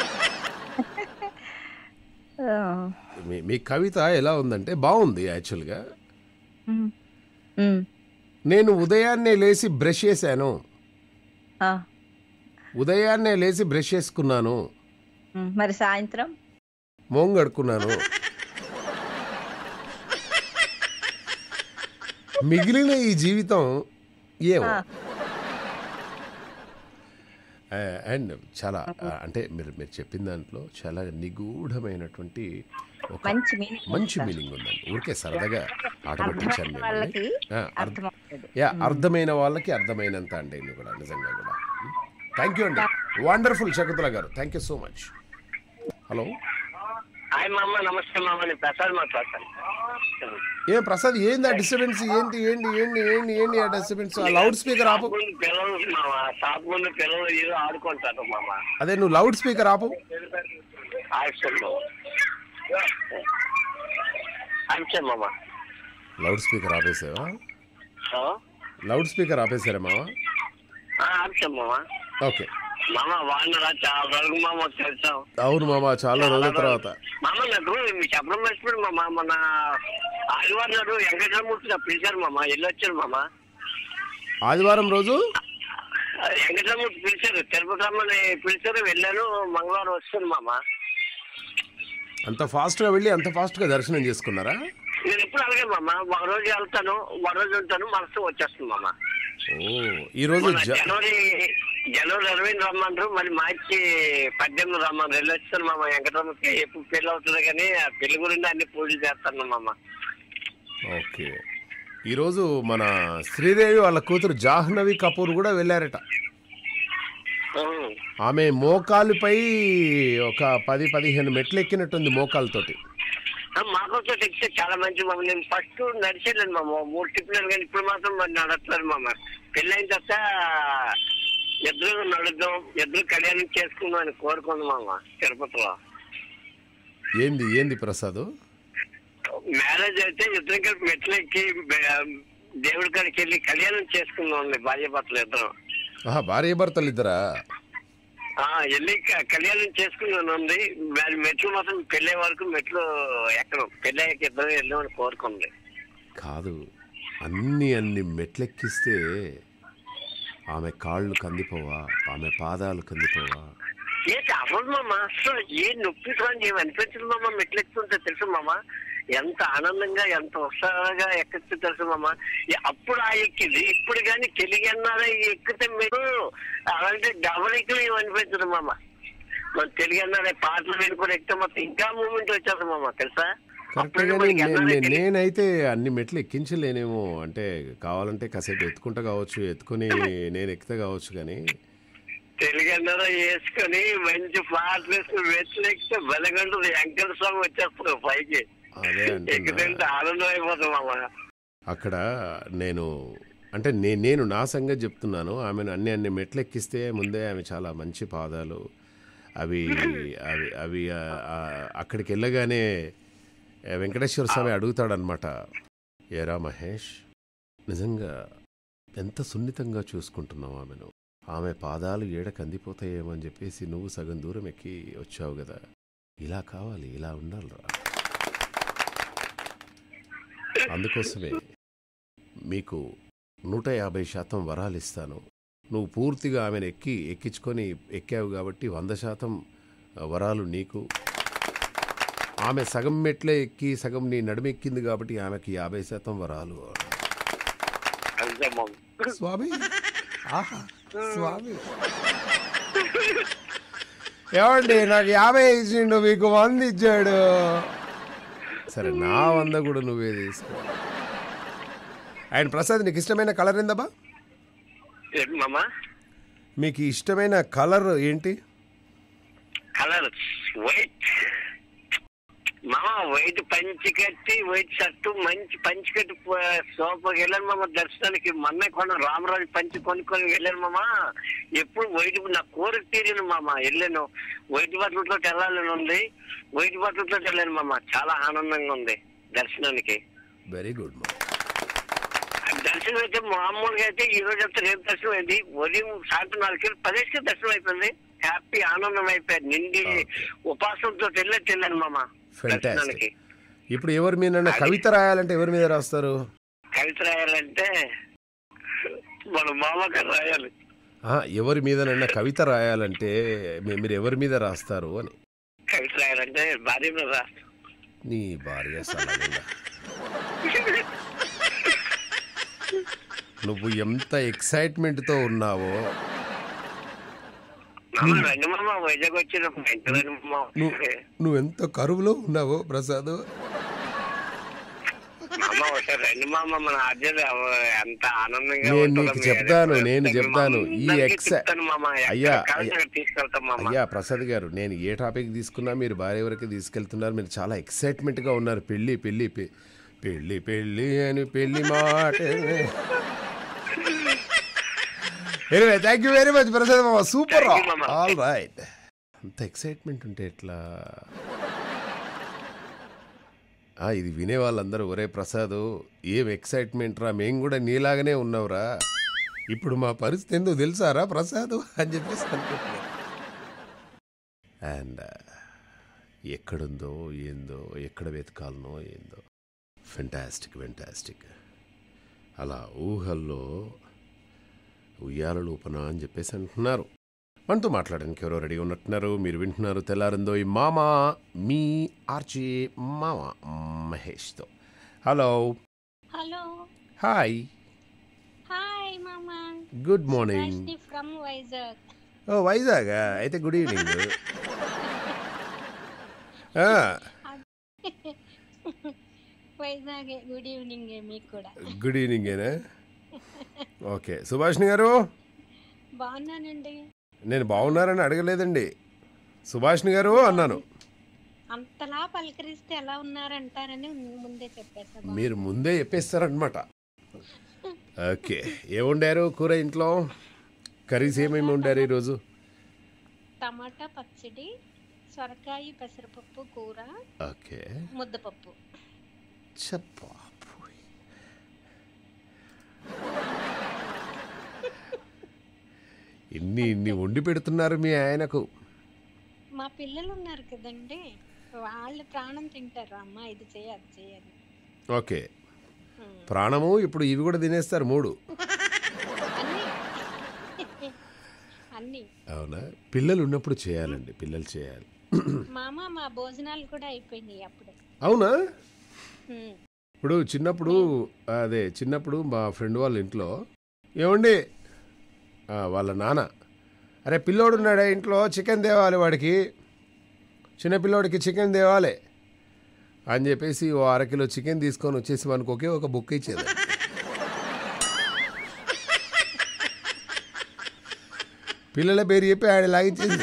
ఆ, మీ మీ కవిత ఎలా ఉందంటే బాగుంది యాక్చువల్గా ఉమ్, ఉమ్, నేను ఉదయాన్నే లేచి బ్రష్ చేశాను ఆ, ఉదయాన్నే లేచి బ్రష్ చేసుకున్నాను ఉమ్, మరి సాయంత్రం మోంగడుకున్నాను మిగిలిన ఈ జీవితం ఏమో ఆ. అండ్ చాలా ఆ, అంటే మీరు మీరు చెప్పిన దాంట్లో చాలా నిగూఢమైనటువంటి ఒక మంచి మీనింగ్ మంచి మీనింగ్ ఉందండి ఊరికే సరదాగా ఆట పట్టించాను అర్థమైన మిమ్మల్ని. వాళ్ళకి ఆ, అర్థ- అర్థమవుతుంది యా అర్థమైన వాళ్ళకి అర్థమైనంత అండి ఇది కూడా నిజంగా కూడా థ్యాంక్ యూ అండి wonderful Shakuntala garu thank you so much hello hi మామ నమస్తే మామ నేను ప్రసాద్ మాట్లాడతాను ఏం ప్రసాద్ ఏంది ఆ డిస్టర్బెన్స్ ఏంటి ఏంటి ఏంటి ఏంటి ఏంటి ఆ డిస్టర్బెన్స్ ఆ లౌడ్ స్పీకర్ ఆపు ముందు పిల్లలు మామ షాప్ ముందు పిల్లలు ఏదో ఆడుకుంటారు మామ అదే నువ్వు లౌడ్ స్పీకర్ ఆపు ఆయుష్లో అంతే మామ లౌడ్ స్పీకర్ ఆపేసావా హలో లౌడ్ స్పీకర్ ఆపేసారా మామ అంతే మామ ఓకే మామ వాడినరా చాలా రోజులు మామ తెలుసాం అవును మామ చాలా రోజుల తర్వాత మామ నాకు మీకు చెప్పడం మర్చిపోయి మామ మన ఆదివారం నాడు వెంకటరామూర్తి నాకు పిలిచారు మామ వెళ్ళి వచ్చారు మామ ఆదివారం రోజు వెంకటరామూర్తి పిలిచారు తిరుపతి రమ్మని పిలిచారు వెళ్ళాను మంగళవారం వస్తాను మామ అంత ఫాస్ట్గా వెళ్ళి అంత ఫాస్ట్గా దర్శనం చేసుకున్నారా నేను ఎప్పుడు అలాగే మామ ఒక రోజు వెళ్తాను ఒక రోజు ఉంటాను మనసు వచ్చేస్తుంది మామ ఓ ఈరోజు మొన్న జ జనవరి జనవరి ఇరవై రమ్మంటారు మళ్ళీ మార్చి పద్దెనిమిది రమ్మని వెళ్ళి వచ్చాను మామ వెంకటరామకి ఎప్పుడు పెళ్లి అవుతుంది కానీ ఆ పెళ్లి గురించి అన్ని పూజలు చేస్తాను మామ ఓకే ఈరోజు మన శ్రీదేవి వాళ్ళ కూతురు జాహ్నవి కపూర్ కూడా వెళ్ళారట ఉమ్. ఆమె మోకాలుపై ఒక పది పదిహేను మెట్లు ఎక్కినట్టుంది మోకాలతోటి ఆ, మాకోసం ఎక్కితే చాలా మంచి మామ నేను ఫస్ట్ నడిచేలేను మామ మూడు టిప్పులు కానీ ఇప్పుడు మాత్రం మరి నడట్లేదు మామ పెళ్ళైన తర్వాత ఇద్దరు నడుద్దాం ఇద్దరు కళ్యాణం చేసుకుందాం అని కోరుకుంది మామ తిరుపతిలో ఏంది ఏంది ప్రసాద్ మ్యారేజ్ అయితే ఇద్దరం కలిపి మెట్లు ఎక్కి బె- దేవుడి కాడికి వెళ్ళి కళ్యాణం చేసుకుందాం అండి భార్య భర్తలు ఇద్దరం ఆహా భార్య భర్తలు ఇద్దరా ఆ, వెళ్ళి క- కళ్యాణం చేసుకున్నాను ఉంది మరి మెట్లు మాత్రం పెళ్ళే వరకు మెట్లు ఎక్కడం పెళ్ళి అయ్యాక ఇద్దరం వెళ్ళామని కోరుకుంది కాదు అన్ని అన్ని మెట్లెక్కిస్తే ఆమె కాళ్ళు కందిపోవా ఆమె పాదాలు కందిపోవా ఏంటి అవ్వదు మామ అసలు ఏ నొప్పి కానీ ఏమి అనిపించదు మామ మెట్లు ఎక్కుతుంటే తెలుసు మామ ఎంత ఆనందంగా ఎంత ఉత్సాహంగా ఎక్కచ్చు తెలుసు మామ ఈ అప్పుడు ఆ ఎక్కింది ఇప్పుడు కానీ తెలుగు అన్నారా ఎక్కితే మీరు అలాంటి డబల్ ఎక్కిన ఏమి అనిపించదు మామ మన తెలుగు అన్నారా పాటలు వినుకొని ఎక్కితే మొత్తం ఇంకా మూమెంట్ వచ్చేది మామ తెలుసా కరెక్టే అప్పుడు కానీ మనకి నే- ఎన్నారా నే- తెలియదు. నేనైతే అన్ని మెట్లు ఎక్కించలేనేమో అంటే కావాలంటే కాసేపు ఎత్తుకుంటా కావచ్చు ఎత్తుకొని నేను ఎక్కితే కావచ్చు కానీ తెలుగు అన్నారా వేసుకొని మంచి పాటలు వేసుకుని మెట్లు ఎక్కితే బలగంటుంది వెంకట స్వామి వచ్చేస్తారు పైకి అదే ఎక్కితే అంటున్నా ఆనందం అయిపోతుంది మామ అక్కడ నేను అంటే నే నేను నా సంగతి చెప్తున్నాను ఆమెను అన్ని అన్ని మెట్లు ఎక్కిస్తే ముందే ఆమె చాలా మంచి పాదాలు అవి అవి అవి ఆ, ఆ, అక్కడికి వెళ్ళగానే ఆ, వెంకటేశ్వర స్వామి అడుగుతాడనమాట ఏరా మహేష్ నిజంగా ఎంత సున్నితంగా చూసుకుంటున్నావు ఆమెను ఆమె పాదాలు ఏడ కందిపోతాయేమో అని చెప్పేసి నువ్వు సగం దూరం ఎక్కి వచ్చావు కదా ఇలా కావాలి ఇలా ఉండాలిరా అందుకోసమే మీకు నూట యాభై శాతం వరాలు ఇస్తాను నువ్వు పూర్తిగా ఆమెను ఎక్కి ఎక్కించుకొని ఎక్కావు కాబట్టి వంద శాతం వరాలు నీకు ఆమె సగం మెట్లే ఎక్కి సగం నీ నడుమెక్కింది కాబట్టి ఆమెకి యాభై శాతం వరాలు అంతే మామ స్వామి ఆహా స్వామి ఏమండి నాకు యాభై ఇచ్చిండు మీకు వంద ఇచ్చాడు సరే నా వంద కూడా నువ్వే తీసుకో ఆయన ప్రసాద్ నీకు ఇష్టమైన కలర్ ఏందబ్బా ఏంటి మామ మీకు ఇష్టమైన కలర్ ఏంటి కలర్ వైట్ మామ వైట్ పంచి కట్టి వైట్ షర్టు మంచి పంచి కట్టి సోపకి వెళ్ళాను మామ దర్శనానికి మొన్న కొన్న రామరాజు పంచి కొనుక్కొని వెళ్ళాను మామ ఎప్పుడు వైట్ నా కోరిక తీరిను మామ వెళ్ళాను వైట్ బట్టలతో వెళ్ళాలని ఉంది వైట్ బట్టలతో వెళ్ళాను మామ చాలా ఆనందంగా ఉంది దర్శనానికి వెరీ గుడ్ మా దర్శనం అయితే మామూలుగా అయితే ఈ రోజు అంతా రేపు దర్శనం అయింది ఉదయం సాయంత్రం నాలుగు పదేసి దర్శనం అయిపోయింది హ్యాపీ ఆనందం అయిపోయింది నిండి ఉపాసంతో వెళ్ళట్టు వెళ్ళాను మామ దర్శనానికి ఫెంటాస్టిక్ ఇప్పుడు ఎవరి మీద కవిత రాయాలంటే ఎవరి మీద రాస్తారు కవిత రాయాలంటే మన మామగారు రాయాలి ఆ, ఎవరి మీదనైనా కవిత రాయాలంటే మీ- మీరు ఎవరి మీద రాస్తారు అని కవిత రాయాలంటే భార్య మీద రాస్తాం నీ భార్య సలహా నువ్వు ఎంత ఎక్సైట్మెంట్తో ఉన్నావో మామ రండి మామ వైజాగ్ వచ్చిన ఇంత రండి మామ నువ్వు నువ్వెంత కరువులో ఉన్నావో ప్రసాద్ మామ ఒకసారి రండి మామ మన ఆర్జర్ ఎంత ఆనందంగా నేను ఉంటుందో నీకు మీరు చెప్తాను, ఎక్కడ నేను వస్తే చెప్తాను. ఈ అందరికీ ఎక్స- చెప్తాను మామ ఎక్కడ అయ్యా, కావాలంటే అయ్యా. అక్కడ తీసుకెళ్తాం మామ అయ్యా ప్రసాద్ గారు నేను ఏ టాపిక్ తీసుకున్నా మీరు భార్య వరకు తీసుకెళ్తున్నారు మీరు చాలా ఎక్సైట్మెంట్గా ఉన్నారు పెళ్ళి పెళ్ళి పె- పెళ్ళి పెళ్ళి అని పెళ్ళి మాట anyway thank you very much Prasad మామ సూపర్ Thank you, మామ. ఆల్ రైట్ అంత ఎక్సైట్మెంట్ ఉంటే ఎట్లా ఆ, ఇది వినే వాళ్ళందరూ ఒరే ప్రసాద్ ఏం ఎక్సైట్మెంట్ రా మేము కూడా నీలాగానే ఉన్నావురా ఇప్పుడు మా పరిస్థితి ఏందో తెలుసారా ప్రసాద్ అని చెప్పేసి అనుకుంటున్నా అండ్ ఎక్కడుందో ఏందో ఎక్కడ వెతకాలనో ఏందో ఫెంటాస్టిక్ ఫెంటాస్టిక్ అలా ఊహల్లో ఉయ్యాలలు ఊపన అని చెప్పేసి అంటున్నారు మనతో మాట్లాడడానికి ఎవరో రెడీ ఉన్నట్టున్నారు మీరు వింటున్నారు తెల్లారిందో ఈ మామ మీ ఆర్చి మామ మహేష్తో హలో హలో హాయ్ హాయ్ మామా good morning Rashni from Vizag ఓ వైజాగ్ అయితే good evening Vizag good evening మీకు కూడా గుడ్ ఈవినింగ్ ఏనా ఓకే సుభాష్ని గారు బాగున్నానండి నేను బాగున్నారని అడగలేదండి సుభాష్ని గారు అన్నాను అంతలా పలకరిస్తే ఎలా ఉన్నారంటారని ముందే చెప్పేసా మీరు ముందే చెప్పేస్తారనమాట ఓకే ఏం వండారు కూర ఇంట్లో కర్రీస్ ఏమేమి వండారు ఈరోజు టమాటా పచ్చడి సొరకాయ పెసరపప్పు కూర ఓకే ముద్దపప్పు చెప్పా ఇన్ని ఇన్ని వండి పెడుతున్నారు మీ ఆయనకు మా పిల్లలు ఉన్నారు కదండి వాళ్ళు ప్రాణం తింటారు అమ్మ ఇది చేయ అది చేయాలి ఓకే ప్రాణము ఇప్పుడు ఇవి కూడా తినేస్తారు మూడు అన్నీ అన్నీ అవునా పిల్లలు ఉన్నప్పుడు చేయాలండి పిల్లలు చేయాలి మామ మా భోజనాలు కూడా అయిపోయినాయి అప్పుడే అవునా ఉమ్. ఇప్పుడు చిన్నప్పుడు అదే చిన్నప్పుడు మా ఫ్రెండ్ వాళ్ళ ఇంట్లో ఏమండి ఆ, వాళ్ళ నాన్న అరే పిల్లోడు ఉన్నాడే ఇంట్లో చికెన్ తేవాలి వాడికి చిన్న పిల్లోడికి చికెన్ తేవాలి అని చెప్పేసి ఓ అరకిలో చికెన్ తీసుకొని వచ్చేసి మనకు ఒకే ఒక బుక్ ఇచ్చేది పిల్లల పేరు చెప్పి ఆడ లాగించేది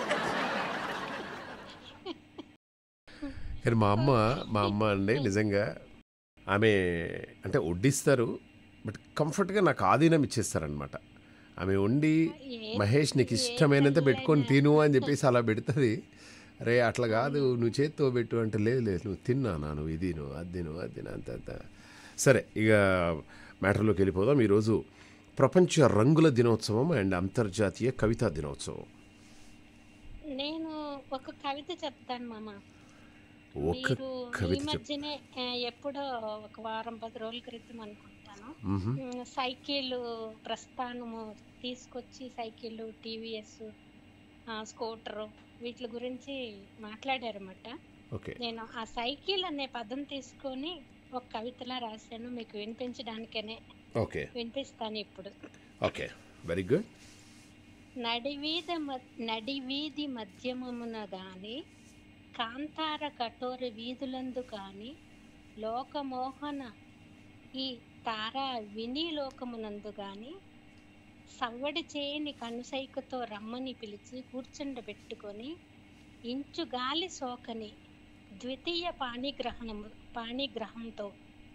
కానీ మా అమ్మ మా అమ్మ అండి నిజంగా ఆమె అంటే వడ్డిస్తారు బట్ కంఫర్ట్గా నాకు ఆధీనం ఇచ్చేస్తారనమాట ఆమె వండి ఏ- మహేష్ నీకు ఇష్టమైనంత పెట్టుకొని తిను అని చెప్పేసి అలా పెడుతుంది అరే అట్లా కాదు నువ్వు చేత్తో పెట్టు అంటే లేదు లేదు నువ్వు తిన్నానా నువ్వు ఇది నువ్వు అది తిను అది తిను అంత అంత సరే ఇక మ్యాటర్లోకి వెళ్ళిపోదాం ఈరోజు ప్రపంచ రంగుల దినోత్సవం అండ్ అంతర్జాతీయ కవితా దినోత్సవం నేను ఒక కవిత చెప్తాను మామ ఒక మీరు ఈ కవిత చెప్ మధ్యనే ఆ, ఎప్పుడో ఒక వారం పది రోజుల క్రితం అనుకుంటాను మ్హూ. ఉమ్, సైకిల్ ప్రస్థానము తీసుకొచ్చి సైకిల్ టీవీఎస్ స్కూటరు వీటి గురించి మాట్లాడారన్నమాట ఓకే నేను ఆ సైకిల్ అనే పదం తీసుకొని ఒక కవితలా రాశాను మీకు వినిపించడానికనే ఓకే వినిపిస్తాను ఇప్పుడు ఓకే వెరీ గుడ్ నడివీధ మ- నడివీధి మధ్యమమున గాని కాంతార కఠోర వీధులందు కాని లోకమోహన ఈ తారా విని లోకమునందు గాని సవ్వడి చేయని కనుసైకతో రమ్మని పిలిచి కూర్చుండబెట్టుకొని ఇంచు గాలి సోకని ద్వితీయ పాణిగ్రహణము పాణిగ్రహంతో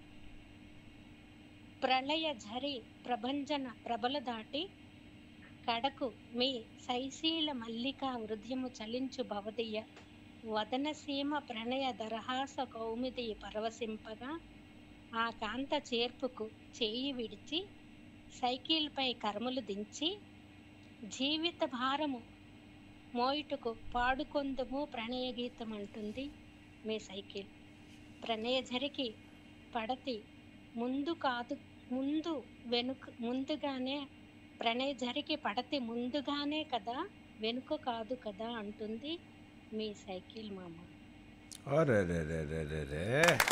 ప్రళయ ఝరి ప్రభంజన ప్రబల దాటి కడకు మీ శైశీల మల్లికా హృదయము చలించు భవదీయ వదనసీమ ప్రణయ దరహాస కౌమిది పరవశింపగా ఆ కాంత చేర్పుకు చేయి విడిచి సైకిల్పై కర్మలు దించి జీవిత భారము మోయుటకు పాడుకొందుము ప్రణయ గీతం అంటుంది మీ సైకిల్ ప్రణయ జరిగి పడతి ముందు కాదు ముందు వెనుక ముందుగానే ప్రణయ జరిగి పడతి ముందుగానే కదా వెనుక కాదు కదా అంటుంది మీ సైకిల్ మామ అరెరెరెరెరెరే.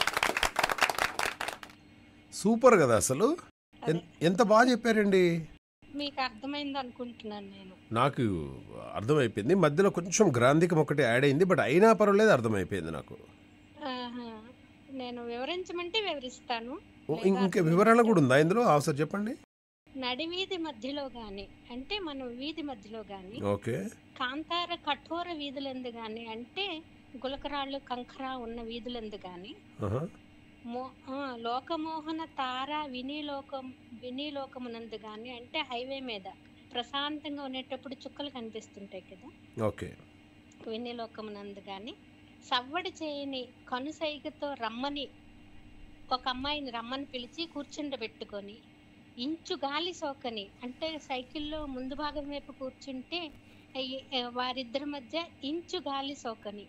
సూపర్ కదా అసలు ఎన్- ఎంత బాగా చెప్పారండి మీకు అర్థమైంది అనుకుంటున్నాను నేను నాకు అర్థమైపోయింది మధ్యలో కొంచెం గ్రాంధికం ఒకటి యాడ్ అయింది బట్ అయినా పర్వాలేదు అర్థమైపోయింది నాకు ఆహా. నేను వివరించమంటే వివరిస్తాను ఓ, ఇం- ఇంకా వివరణ కూడా ఉందా ఇందులో అవసరం చెప్పండి నడివీధి మధ్యలో గాని అంటే మనం వీధి మధ్యలో గాని ఓకే కాంతార కఠోర వీధులందు గాని అంటే గులకరాళ్ళు కంకర ఉన్న వీధులందు గాని ఆహా. మో ఆ, లోకమోహన తార వినీలోకం వినీలోకమునందు గాని అంటే హైవే మీద ప్రశాంతంగా ఉండేటప్పుడు చుక్కలు కనిపిస్తుంటాయి కదా ఓకే వినీలోకమునందు గాని సవ్వడి చేయని కనుసైగతో రమ్మని ఒక అమ్మాయిని రమ్మని పిలిచి కూర్చుండబెట్టుకొని ఇంచు గాలి సోకని అంటే సైకిల్లో ముందు భాగం వైపు కూర్చుంటే అయ్యి- ఆ, వారిద్దరి మధ్య ఇంచు గాలి సోకని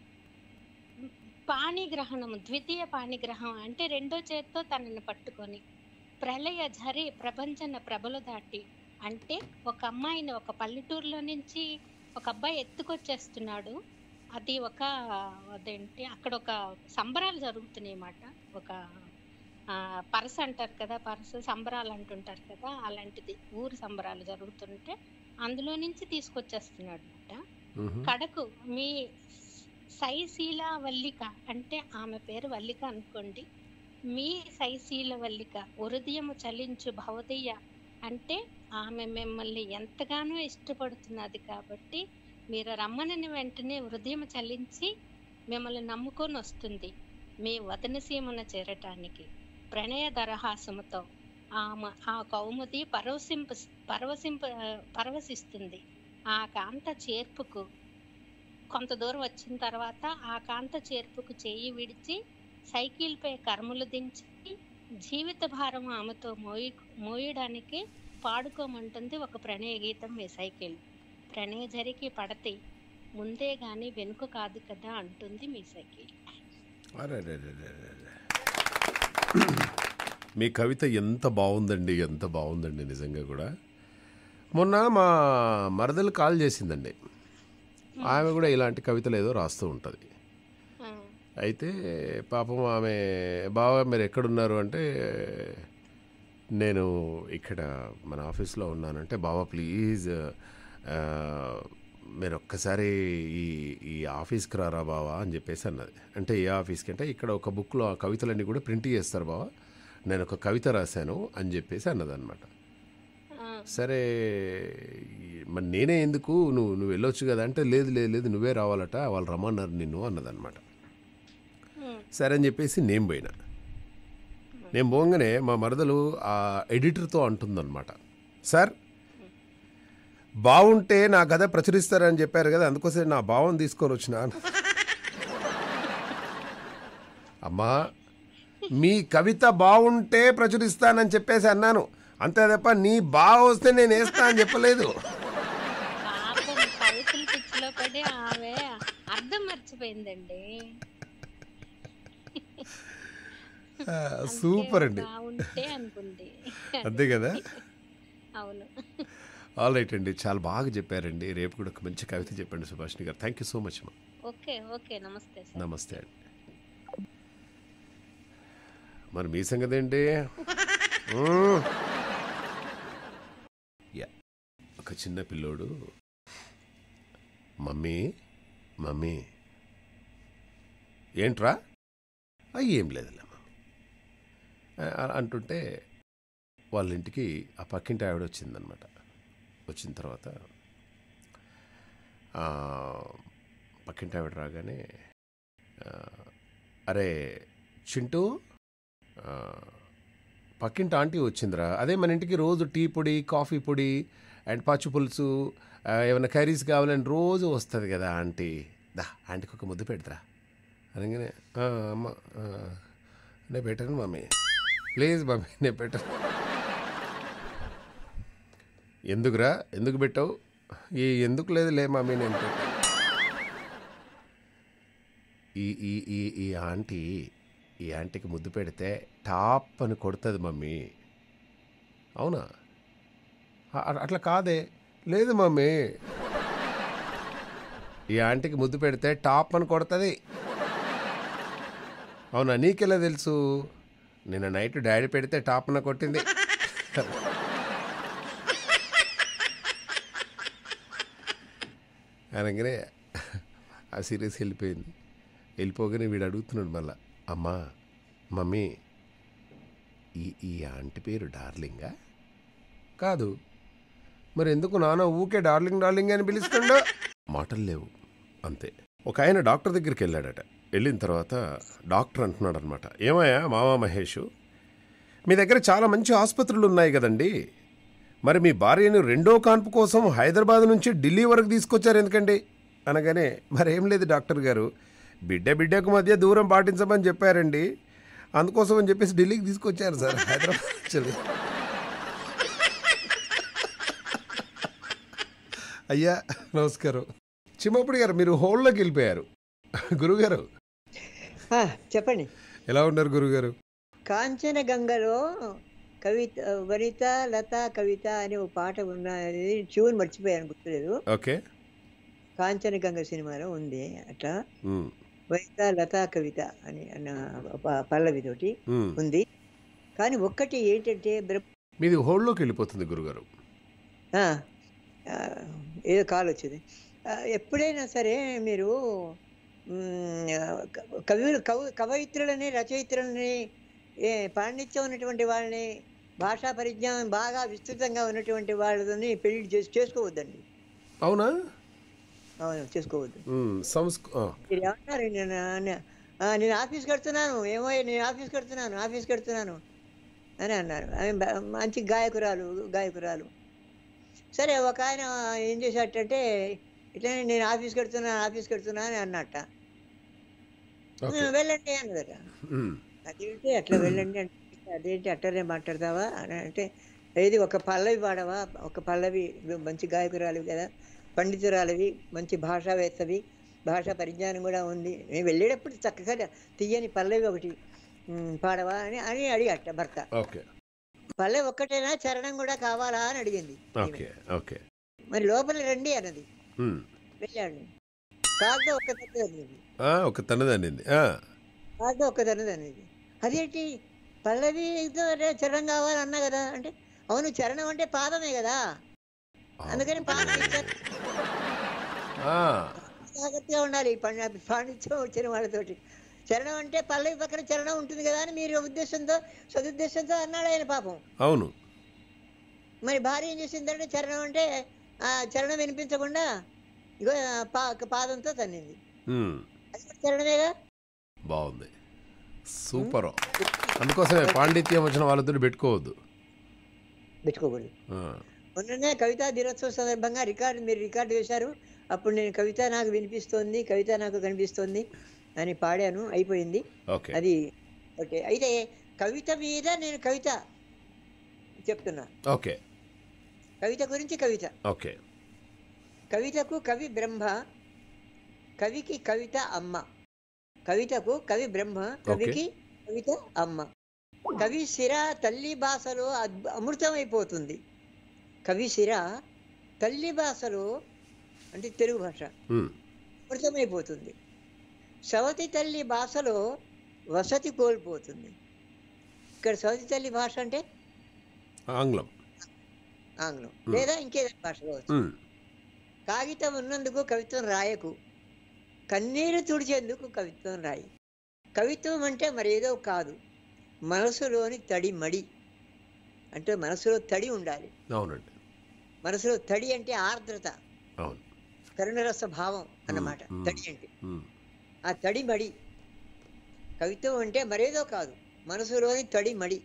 పాణిగ్రహణము ద్వితీయ పాణిగ్రహం అంటే రెండో చేత్తో తనని పట్టుకొని ప్రళయ ఝరి ప్రభంజన ప్రభలు దాటి అంటే ఒక అమ్మాయిని ఒక పల్లెటూరులో నుంచి ఒక అబ్బాయి ఎత్తుకొచ్చేస్తున్నాడు అది ఒక అదేంటి అక్కడ ఒక సంబరాలు జరుగుతున్నాయి అన్నమాట ఒక ఆ, పరస అంటారు కదా పరస సంబరాలు అంటుంటారు కదా అలాంటిది ఊరు సంబరాలు జరుగుతుంటే అందులో నుంచి తీసుకొచ్చేస్తున్నాడు అనమాట మ్హూ. కడకు మీ సైశీల వల్లిక అంటే ఆమె పేరు వల్లిక అనుకోండి మీ సైశీల వల్లిక హృదయము చలించు భవదీయ అంటే ఆమె మిమ్మల్ని ఎంతగానో ఇష్టపడుతున్నది కాబట్టి మీరు రమ్మనని వెంటనే హృదయం చలించి మిమ్మల్ని నమ్ముకొని వస్తుంది మీ వదన సీమన చేరటానికి ప్రణయ దరహాసముతో ఆమె ఆ కౌముది పరవశింప పరవశింప పరవశిస్తుంది ఆ కాంత చేర్పుకు కొంత దూరం వచ్చిన తర్వాత ఆ కాంత చేర్పుకు చేయి విడిచి సైకిల్పై కర్మలు దించి జీవిత భారం ఆమెతో మోయి మోయడానికి పాడుకోమంటుంది ఒక ప్రణయ గీతం మీ సైకిల్ ప్రణయ జరిగి పడతి ముందే గాని వెనుక కాదు కదా అంటుంది మీ సైకిల్ అరెరెరెరెరెరె. మీ కవిత ఎంత బాగుందండి ఎంత బాగుందండి నిజంగా కూడా మొన్న మా మరదలు కాల్ చేసిందండి ఆమె కూడా ఇలాంటి కవితలు ఏదో రాస్తూ ఉంటుంది ఆ, అయితే పాపం ఆమె బావ మీరు ఎక్కడున్నారు అంటే నేను ఇక్కడ మన ఆఫీస్లో ఉన్నానంటే బావ ప్లీజ్ ఆ, మీరు ఒక్కసారి ఈ ఈ ఆఫీస్కి రారా బావా అని చెప్పేసి అన్నది అంటే ఏ ఆఫీస్కి అంటే ఇక్కడ ఒక బుక్లో ఆ కవితలన్నీ కూడా ప్రింట్ చేస్తారు బావా నేను ఒక కవిత రాశాను అని చెప్పేసి అన్నదన్నమాట ఆ, సరే ఈ- మరి నేనే ఎందుకు నువ్వు నువ్వు వెళ్ళొచ్చు కదా అంటే లేదు లేదు లేదు నువ్వే రావాలట వాళ్ళు రమ్మన్నారు నిన్ను అన్నదన్నమాట ఉమ్, సరే అని చెప్పేసి నేను పోయినా నేను పోగానే మా మరదలు ఆ ఎడిటర్తో అంటుందన్నమాట సార్ బాగుంటే నా కథ ప్రచురిస్తారని చెప్పారు కదా అందుకోసం నా భావం తీసుకొని వచ్చిన అమ్మా మీ కవిత బాగుంటే ప్రచురిస్తానని చెప్పేసి అన్నాను అంతే తప్ప నీ బాగా వస్తే నేను వేస్తా అని చెప్పలేదు పాపం కవితల పిచ్చిలో పడి ఆమె అర్థం మర్చిపోయిందండి ఆ, సూపర్ అండి బాగుంటే అనుకుంది అంతే కదా అవును ఆల్ రైట్ అండి చాలా బాగా చెప్పారండి రేపు కూడా ఒక మంచి కవిత చెప్పండి Subhashni garu thank you so much మా ఓకే ఓకే నమస్తే సార్ నమస్తే అండి మరి మీ సంగతి ఏంటి మ్మ్. యా ఒక చిన్న పిల్లోడు మమ్మీ మమ్మీ ఏంట్రా "ఆ, ఏం లేదులే మమ్మీ ఆ, అ- అంటుంటే వాళ్ళ ఇంటికి ఆ పక్కింటి ఆవిడ వచ్చిందనమాట వచ్చిన తర్వాత ఆ, పక్కింటి ఆవిడ రాగానే ఆ, అరే చింటూ ఆ, పక్కింటి ఆంటీ వచ్చిందిరా అదే మన ఇంటికి రోజు టీ పొడి కాఫీ పొడి అండ్ పచ్చి పులుసు ఆ, ఏమైనా కర్రీస్ కావాలని రోజు వస్తుంది కదా ఆంటీ దా ఆంటీకి ఒక ముద్దు పెడతారా అనగానే "ఆ, అమ్మ ఆ, నేను పెట్టను మమ్మీ ప్లీజ్ మమ్మీ నేను పెట్టను ఎందుకురా ఎందుకు పెట్టావు ఈ ఎందుకు లేదు లే మమ్మీ నేను పెట్టాను ఈ ఈ ఈ ఈ ఆంటీ ఈ ఆంటీకి ముద్దు పెడితే టాప్ అని కొడుతుంది మమ్మీ అవునా అ- అ- అట్లా కాదే లేదు మమ్మీ ఈ ఆంటీకి ముద్దు పెడితే టాప్ అని కొడుతుంది అవునా నీకెలా తెలుసు నిన్న నైట్ డాడీ పెడితే టాప్ అని కొట్టింది అనగానే ఆ సీరియస్ వెళ్ళిపోయింది వెళ్ళిపోగానే వీడు అడుగుతున్నాడు మళ్ళా అమ్మా మమ్మీ ఈ ఈ ఆంటీ పేరు డార్లింగా కాదు మరి ఎందుకు నాన్న ఊకే డార్లింగ్ డార్లింగ్ అని పిలుస్తుండో మాటలు లేవు అంతే ఒక ఆయన డాక్టర్ దగ్గరికి వెళ్ళాడట వెళ్ళిన తర్వాత డాక్టర్ అంటున్నాడు అనమాట ఏమయ్యా మామా మహేష్ మీ దగ్గర చాలా మంచి ఆసుపత్రులు ఉన్నాయి కదండి మరి మీ భార్యను రెండో కాన్పు కోసం హైదరాబాద్ నుంచి ఢిల్లీ వరకు తీసుకొచ్చారు ఎందుకండి అనగానే మరేం లేదు డాక్టర్ గారు బిడ్డ బిడ్డకు మధ్య దూరం పాటించమని చెప్పారండి అందుకోసం అని చెప్పేసి ఢిల్లీకి తీసుకొచ్చారు సార్ హైదరాబాద్ నుంచి అయ్యా నమస్కారం చిమ్మపుడి గారు మీరు హోల్లోకి వెళ్ళిపోయారు గురుగారు ఆ, చెప్పండి ఎలా ఉన్నారు గురుగారు కాంచన గంగలో కవిత వనిత లత కవిత అనే ఒక పాట ఉన్నది ట్యూన్ మర్చిపోయాను గుర్తులేదు ఓకే కాంచన గంగ సినిమాలో ఉంది అట్లా ఉమ్, వనిత లత కవిత అని అన్న ప- పల్లవితోటి ఉమ్. ఉంది కానీ ఒక్కటి ఏంటంటే బ్ర- మీది హోల్లోకి వెళ్ళిపోతుంది గురుగారు ఆ, ఆ, ఏదో కాల్ వచ్చింది ఆ, ఎప్పుడైనా సరే మీరు మ్, కవులు కవి కవయిత్రులని రచయిత్రులని ఏ పాండిత్యం ఉన్నటువంటి వాళ్ళని భాషా పరిజ్ఞానం బాగా విస్తృతంగా ఉన్నటువంటి వాళ్ళని పెళ్లి చేసి చేసుకోవద్దండి అవునా అవును చేసుకోవద్దు ఉమ్, సంస్క ఆ, మీరు ఏమన్నారు నేను నేను- ఆ, నేను ఆఫీస్ కడుతున్నాను ఏమో నేను ఆఫీస్ కడుతున్నాను ఆఫీస్ కడుతున్నాను అని అన్నారు ఆమె బ- మంచి గాయకురాలు గాయకురాలు సరే ఒక ఆయన ఏం చేశాడంటే ఇట్లా నేను ఆఫీస్ కడుతున్నాను ఆఫీస్ కడుతున్నా అని అన్నట్ట ఓకే "ఆ, వెళ్ళండి అన్నదట ఉమ్, అదేంటి అట్లా వెళ్ళండి అంటే అదేంటి అట్టనే మాట్లాడతావా అని అంటే ఏది ఒక పల్లవి పాడవా ఒక పల్లవి నువ్వు మంచి గాయకురాలివి కదా పండితురాలివి మంచి భాషావేత్తవి భాషా పరిజ్ఞానం కూడా ఉంది నేను వెళ్ళేటప్పుడు చక్కగా తీయని పల్లవి ఒకటి ఉమ్, పాడవా అని అని అడిగట భర్త ఓకే పల్లవి ఒక్కటేనా చరణం కూడా కావాలా అని అడిగింది ఈమె. ఓకే ఓకే మరి లోపల రండి అన్నది ఉమ్, వెళ్ళాడు కాదు ఒక్క తన్నది అన్నది ఆ, ఒక తనదండి కాదు ఒక్క తన్నది అన్నది అదేంటి పల్లవితో రే చరణం కావాలి అన్నా కదా అంటే అవును చరణం అంటే పాదమే కదా అందుకని పాదం ఇచ్చారు. జాగ్రత్తగా ఉండాలి పండి పాండిత్యం వచ్చిన వాళ్ళతోటి చరణం అంటే పల్లవి పక్కన చరణం ఉంటుంది కదా అని మీరు ఉద్దేశంతో సదుద్దేశంతో అన్నాడు ఆయన పాపం అవును మరి భార్య ఏం చేసిందంటే చరణం అంటే ఆ చరణం వినిపించకుండా ఇగో పా పాదంతో తన్నింది ఉమ్, అది కూడా చరణమేగా బాగుంది సూపర్ అందుకోసమే పాండిత్యం వచ్చిన వాళ్ళతో పెట్టుకోవద్దు పెట్టుకోకూడదు ఆ, మొన్ననే కవితా దినోత్సవం సందర్భంగా రికార్డు మీరు రికార్డు చేశారు అప్పుడు నేను కవిత నాకు వినిపిస్తోంది కవిత నాకు కనిపిస్తోంది అని పాడాను అయిపోయింది ఓకే అది ఓకే అయితే కవిత మీద నేను కవిత చెప్తున్నా ఓకే కవిత గురించి కవిత ఓకే కవితకు కవి బ్రహ్మ కవికి కవిత అమ్మ కవితకు కవి బ్రహ్మ కవికి కవిత అమ్మ కవి శిర తల్లి భాషలో అద్భు- అమృతమైపోతుంది కవి శిర తల్లి భాషలో అంటే తెలుగు భాష ఉమ్, అమృతమైపోతుంది సవతి తల్లి భాషలో వసతి కోల్పోతుంది ఇక్కడ సవతి తల్లి భాష అంటే ఆంగ్లం ఆంగ్లం లేదా ఇంకేదైనా భాష కావచ్చు ఉమ్, కాగితం ఉన్నందుకు కవిత్వం రాయకు కన్నీరు తుడిచేందుకు కవిత్వం రాయి కవిత్వం అంటే మరేదో కాదు మనసులోని తడి మడి అంటే మనసులో తడి ఉండాలి అవునండి మనసులో తడి అంటే ఆర్ద్రత అవును కరుణరస భావం అన్నమాట మ్మ్. తడి అంటే ఉమ్, ఆ తడి మడి కవిత్వం అంటే మరేదో కాదు మనసులోని తడి మడి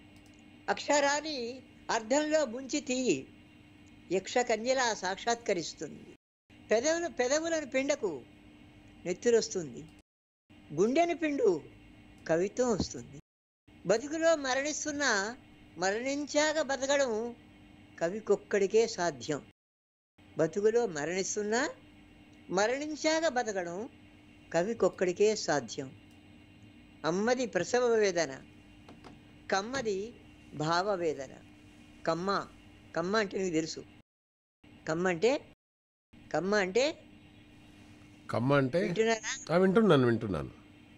అక్షరాన్ని అర్థంలో ముంచి తీయి యక్ష కన్యలా సాక్షాత్కరిస్తుంది పెదవులు పెదవులను పిండకు నెత్తురొస్తుంది గుండెను పిండు కవిత్వం వస్తుంది బతుకులో మరణిస్తున్న మరణించాక బతకడం కవికొక్కడికే సాధ్యం బతుకులో మరణిస్తున్నా మరణించాక బతకడం కవికొక్కడికే సాధ్యం అమ్మది ప్రసవ వేదన కమ్మది భావవేదన కమ్మ కమ్మ అంటే నీకు తెలుసు కమ్మ అంటే కమ్మ అంటే కమ్మ అంటే వింటున్నారా ఆ, వింటున్నాను వింటున్నాను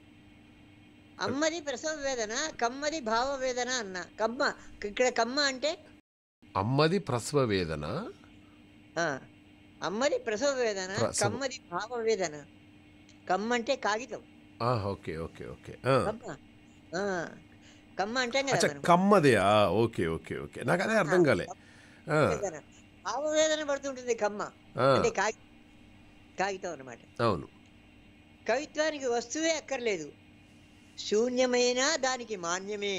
అమ్మది ప్రసవ వేదన కమ్మది భావవేదన అన్న కమ్మ ఇక్కడ కమ్మ అంటే అమ్మది ప్రసవ వేదన ఆ, అమ్మది ప్రసవ వేదన ప్రసవ. కమ్మది భావవేదన కమ్మ అంటే కాగితం ఆ, ఓకే ఓకే ఓకే ఆ. కమ్మ ఆ, కమ్మ అంటాం కదా అచ్చా మనం. కమ్మదే ఆ, ఓకే ఓకే ఓకే నాకు అదే అర్థం కాలే ఆ, వేదన భావవేదన పడుతుంటుంది కమ్మ ఆ, అంటే కాగి కాగితం అన్నమాట అవును కవిత్వానికి వస్తువే అక్కర్లేదు శూన్యమైన దానికి మాన్యమే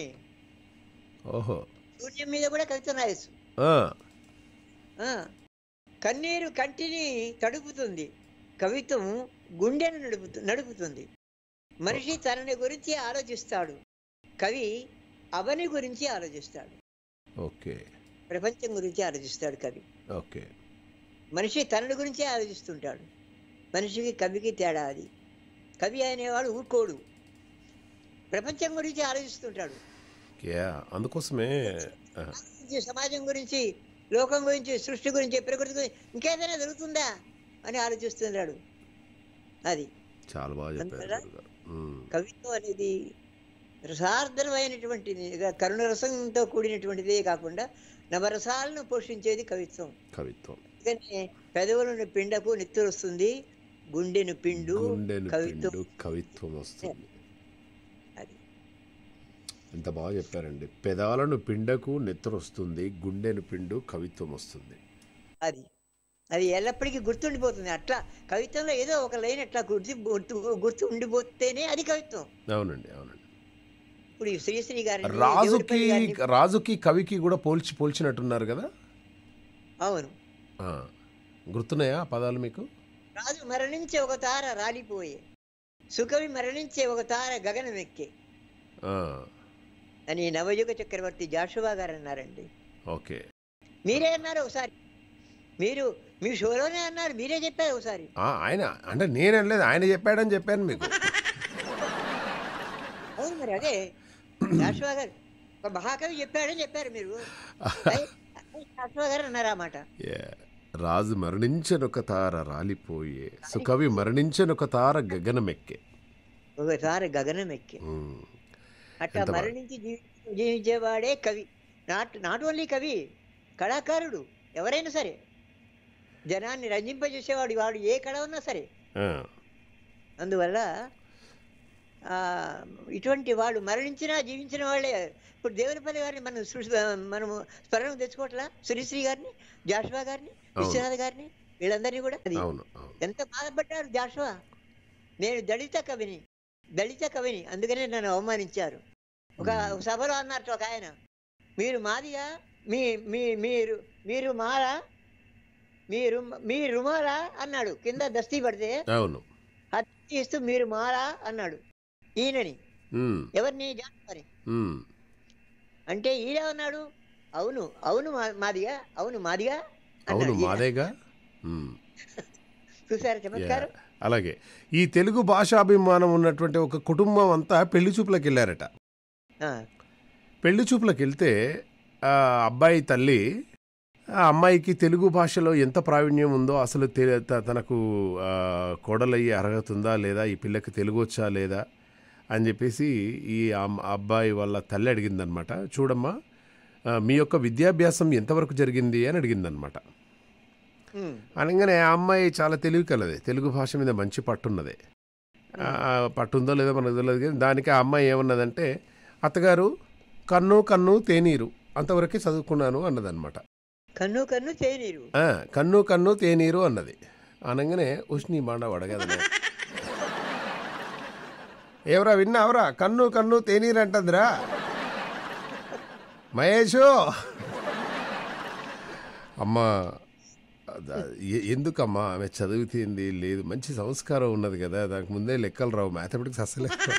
ఓహో శూన్యం మీద కూడా కవిత్వం రాయొచ్చు ఆ, ఆ, కన్నీరు కంటిని తడుపుతుంది కవిత్వం గుండెను నడుపుతు నడుపుతుంది మనిషి తనని గురించి ఆలోచిస్తాడు కవి అవని గురించి ఆలోచిస్తాడు ఓకే ప్రపంచం గురించి ఆలోచిస్తాడు కవి ఓకే మనిషి తనని గురించే ఆలోచిస్తుంటాడు మనిషికి కవికి తేడా అది కవి అనేవాడు ఊరుకోడు ప్రపంచం గురించి ఆలోచిస్తుంటాడు యా అందుకోసమే ఆ, గురించి, సమాజం గురించి లోకం గురించి సృష్టి గురించి ప్రకృతి గురించి ఇంకేదైనా దొరుకుతుందా అని ఆలోచిస్తున్నాడు అది చాలా బాగా చెప్పారు అందువల్ల గురుగారు. ఉమ్, కవిత్వం అనేది రసార్ధనమైనటువంటిది కరుణ రసంతో కూడినటువంటిదే కాకుండా నవరసాలను పోషించేది కవిత్వం కవిత్వం అందుకని పెదవులను పిండకు నెత్తురు వస్తుంది గుండెను పిండు గుండెను కవిత్వం పిండు కవిత్వం వస్తుంది అది ఎంత బాగా చెప్పారండి పెదాలను పిండకు నెత్తరు వస్తుంది గుండెను పిండు కవిత్వం వస్తుంది అది అది ఎల్లప్పటికీ గుర్తుండిపోతుంది అట్లా కవిత్వంలో ఏదో ఒక లైన్ అట్లా గుర్తు గుర్తు గుర్తు ఉండిపోతేనే అది కవిత్వం అవునండి అవునండి ఇప్పుడు ఈ శ్రీశ్రీ గారి రాజుకి రాజుకి కవికి కూడా పోల్చి పోల్చినట్టున్నారు కదా అవును ఆ, గుర్తున్నాయా ఆ పదాలు మీకు రాజు మరణించే ఒక తార రాలిపోయే సుకవి మరణించే ఒక తార గగనమెక్కే ఆ, అని నవయుగ చక్రవర్తి జాషువా గారు అన్నారండి ఓకే మీరే అన్నారు ఒకసారి మీరు మీ షోలోనే అన్నారు మీరే చెప్పారు ఒకసారి ఆ, ఆయన అంటే నేను అనలేదు ఆయన చెప్పాడని చెప్పాను మీకు అవును మరి అదే జాషువా గారు ఒక మహాకవి చెప్పాడని చెప్పారు మీరు అయ్, అయ్ జాషువా గారు అన్నారు ఆ మాట Yeah. రాజు మరణించనొక తార రాలిపోయే సుకవి మరణించనొక తార గగనమెక్కే ఒకసారి గగనమెక్కే ఉమ్, అట్లా ఎంత బాగా. మరణించి జీవి- జీవించేవాడే కవి నాట్ నాట్ ఓన్లీ కవి కళాకారుడు ఎవరైనా సరే జనాన్ని రంజింపజేసేవాడు వాడు ఏ కళ ఉన్నా సరే ఆ, అందువల్ల ఆ, ఇటువంటి వాళ్ళు మరణించినా జీవించిన వాళ్ళే ఇప్పుడు దేవునిపల్లి గారిని మనం సృష్టి మనము స్మరణ తెచ్చుకోవట్లా శ్రీశ్రీ గారిని జాషువా గారిని విశ్వనాథ్ గారిని వీళ్ళందరినీ కూడా అది అవును అవును ఎంత బాధపడ్డారు జాషువా నేను దళిత కవిని దళిత కవిని అందుకనే నన్ను అవమానించారు ఒక ఒక సభలో అన్నట్టు ఒక ఆయన మీరు మాదిగా మీ మీ మీరు మీరు మారా మీరు మీ రుమారా అన్నాడు కింద దస్తీ పడితే అవును అది ఇస్తూ మీరు మారా అన్నాడు ఈయనని ఉమ్, ఎవరిని జాషువాని ఉమ్, అంటే ఈయనేమన్నాడు అవును అవును మా- మాదిగా అవును మాదిగా అవును అన్నాడు ఈయన. మాదేగా ఉమ్, చూసారా చమత్కారం yeah. అలాగే ఈ తెలుగు భాషాభిమానం ఉన్నటువంటి ఒక కుటుంబం అంతా పెళ్లి చూపులకు వెళ్ళారట ఆ, పెళ్లి చూపులకు వెళ్తే ఆ అబ్బాయి తల్లి ఆ అమ్మాయికి తెలుగు భాషలో ఎంత ప్రావీణ్యం ఉందో అసలు తె- త- తనకు ఆ, కోడలయ్యే అర్హత ఉందా లేదా ఈ పిల్లకి తెలుగు వచ్చా లేదా అని చెప్పేసి ఈ అమ్- అబ్బాయి వాళ్ళ తల్లి అడిగిందనమాట చూడమ్మా ఆ, మీ యొక్క విద్యాభ్యాసం ఎంతవరకు జరిగింది అని అడిగిందనమాట ఉమ్, అనగానే ఆ అమ్మాయి చాలా తెలివి కలది తెలుగు భాష మీద మంచి పట్టున్నది ఆ, పట్టుందో లేదో మనకు తెలియదు కానీ దానికి ఆ అమ్మాయి ఏమన్నదంటే అత్తగారు కన్ను కన్ను తేనీరు అంతవరకే చదువుకున్నాను అన్నదన్నమాట కన్ను కన్ను చేయనీరు ఆ, కన్ను కన్ను తేనీరు అన్నది అనగానే ఉష్ణి మాండ వడగదనే ఎవరా విన్నావురా కన్ను కన్ను తేనీరు అంటదిరా మహేషు అమ్మా అద- ఎ- ఎందుకమ్మా ఆమె చదివితేంది లేదు మంచి సంస్కారం ఉన్నది కదా దానికి ముందే లెక్కలు రావు మ్యాథమెటిక్స్ అసలే రావు.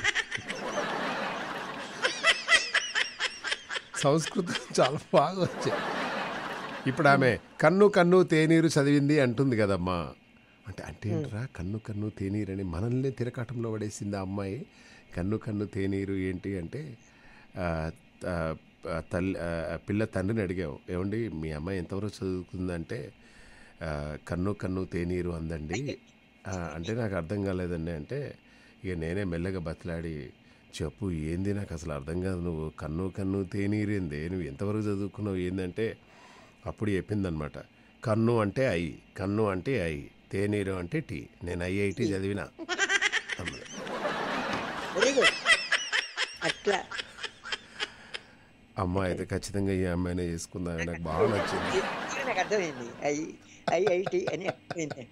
సంస్కృతం చాలా బాగా వచ్చాయి ఇప్పుడు ఆమె కన్ను కన్ను తేనీరు చదివింది అంటుంది కదమ్మా అంటే అంటే ఏంట్రా కన్ను కన్ను తేనీరు అని మనల్ని తిరకాటంలో పడేసింది ఆ అమ్మాయి కన్ను కన్ను తేనీరు ఏంటి అంటే ఆ, ఆ, ఆ, తల్లి ఆ, పిల్ల తండ్రిని అడిగావు ఏమండి మీ అమ్మాయి ఎంతవరకు చదువుకుందంటే ఆ, కన్ను కన్ను తేనీరు అందండి ఆ, అంటే నాకు అర్థం కాలేదండి అంటే ఇక నేనే మెల్లగా బతిలాడి చెప్పు ఏంది నాకు అసలు అర్థం కాదు నువ్వు కన్ను కన్ను తేనీరేంది నువ్వు ఎంతవరకు చదువుకున్నావు ఏందంటే అప్పుడు చెప్పిందనమాట కన్ను అంటే ఐ కన్ను అంటే ఐ తేనీరు అంటే టీ నేను ఐఐటి చదివిన అన్నది. వెరీ గుడ్ అట్లా అమ్మాయి అయితే ఖచ్చితంగా ఈ అమ్మాయినే చేసుకుందా నాకు బాగా నచ్చింది ఇది నాకు అర్థమైంది ఐ ఐఐటి అని అర్థమైంది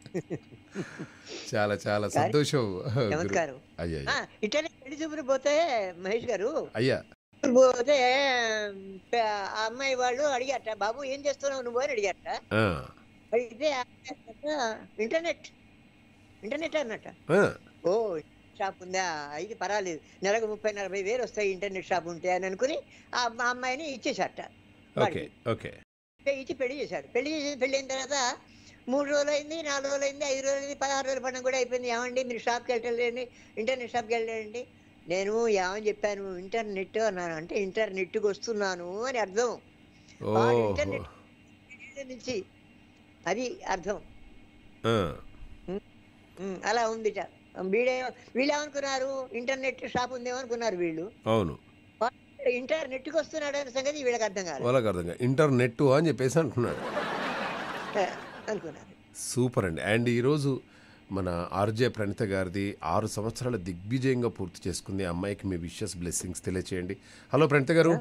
చాలా చాలా సంతోషం గురు. చమత్కారం అయ్యా ఆ, ఇట్లనే పెళ్లి చూపులు పోతే మహేష్ గారు అయ్యా పోతే ప- ఆ అమ్మాయి వాళ్ళు అడిగారట బాబు ఏం చేస్తున్నావు నువ్వు అని అడిగారట ఆ, అడిగితే ఆ అమ్మాయి అన్నట, ఇంటర్నెట్ ఇంటర్నెట్ అన్నట ఆ, ఓ షాప్ ఉందా అయితే పర్వాలేదు నెలకు ముప్పై నలభై వేలు వస్తాయి ఇంటర్నెట్ షాప్ ఉంటే అని అనుకుని ఆ అమ్మ- అమ్మాయిని ఇచ్చేసారట ఓకే ఓకే ఇచ్చి పెళ్లి చేశారు పెళ్లి చేసి పెళ్లి అయిన తర్వాత మూడు రోజులు అయింది నాలుగు రోజులు అయింది ఐదు రోజులు అయింది పదహారు రోజుల పండుగ కూడా అయిపోయింది ఏమండి మీరు షాప్కి వెళ్ళండి ఇంటర్నెట్ షాప్కి వెళ్ళండి నేను ఏమని చెప్పాను ఇంటర్నెట్ అన్నాను అంటే ఇంటర్నెట్కి వస్తున్నాను అని అర్థం వాడు ఓహో ఇంటర్నెట్ నుంచి అది అర్థం ఆ, ఉమ్, అలా ఉందిట వీడే వీళ్ళు ఏమనుకున్నారు ఇంటర్నెట్ షాప్ ఉందేమో అనుకున్నారు వీళ్ళు అవును ఇంటర్నెట్కి వస్తున్నాడు అనే సంగతి వీళ్ళకి అర్థం కాదు వాళ్ళకి అర్థం కాదు ఇంటర్నెట్ అని చెప్పేసి అంటున్నాడు అనుకున్నారు సూపర్ అండి అండ్ ఈరోజు మన ఆర్జే ప్రణిత గారిది ఆరు సంవత్సరాల దిగ్విజయంగా పూర్తి చేసుకుంది ఆ అమ్మాయికి మీ విషెస్ బ్లెస్సింగ్స్ తెలియచేయండి హలో ప్రణిత గారు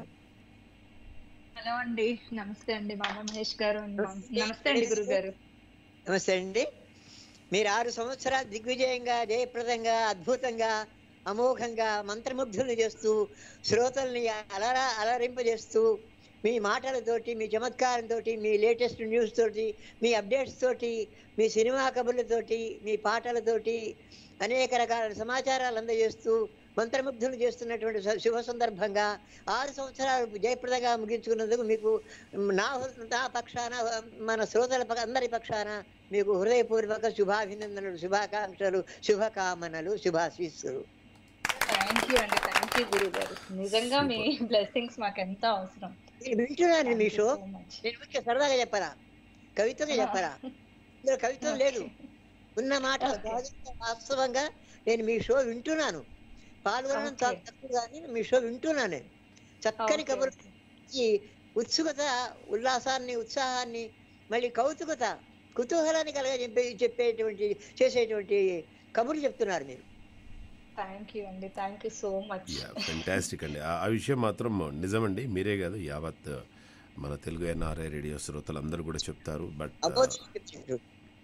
హలో అండి నమస్తే అండి మామ మహేష్ గారు నమస్తే అండి గురువు గారు నమస్తే అండి మీరు ఆరు సంవత్సరాలు దిగ్విజయంగా జయప్రదంగా అద్భుతంగా అమోఘంగా మంత్రముగ్ధుల్ని చేస్తూ శ్రోతల్ని అలరా అలరింపజేస్తూ మీ మాటలతోటి మీ చమత్కారంతో మీ లేటెస్ట్ న్యూస్ తోటి మీ అప్డేట్స్ తోటి మీ సినిమా కబుర్లతోటి మీ పాటలతోటి అనేక రకాల సమాచారాలు అందజేస్తూ మంత్రముగ్ధులు చేస్తున్నటువంటి స- శుభ సందర్భంగా ఆరు సంవత్సరాలు జయప్రదంగా ముగించుకున్నందుకు మీకు నా నా పక్షాన మన శ్రోతల పక్ష- అందరి పక్షాన మీకు హృదయపూర్వక శుభాభినందనలు శుభాకాంక్షలు శుభకామనలు శుభాశీస్సులు థ్యాంక్ యూ అండి థ్యాంక్ యూ గురువు గారు నిజంగా మీ బ్లెస్సింగ్స్ మాకు ఎంత అవసరం నేను వింటున్నాను మీ Thank you so so much. నేను ఊరికే సరదాగా చెప్పరా కవితగా చెప్పరా ఇందులో కవిత్వం లేదు ఉన్న మాట Okay. సహజంగా, వాస్తవంగా నేను మీ షో వింటున్నాను పాల్గొనడం చాలా Okay. తక్కువ కానీ మీ షో వింటున్నాను నేను చక్కని Okay, కబురు okay. ఈ ఉత్సుకత ఉల్లాసాన్ని ఉత్సాహాన్ని మళ్ళీ కౌతుకత కుతూహలాన్ని కలగ చెప్పే చెప్పేటువంటి చేసేటువంటి కబుర్లు చెప్తున్నారు మీరు థ్యాంక్ యూ అండి thank you so much fantastic అండి ఆ ఆ విషయం మాత్రం నిజమండి మీరే కాదు యావత్ మన తెలుగు ఎన్ఆర్ఐ రేడియో శ్రోతలందరూ కూడా చెప్తారు బట్ అబ్బో చెప్తున్నారు.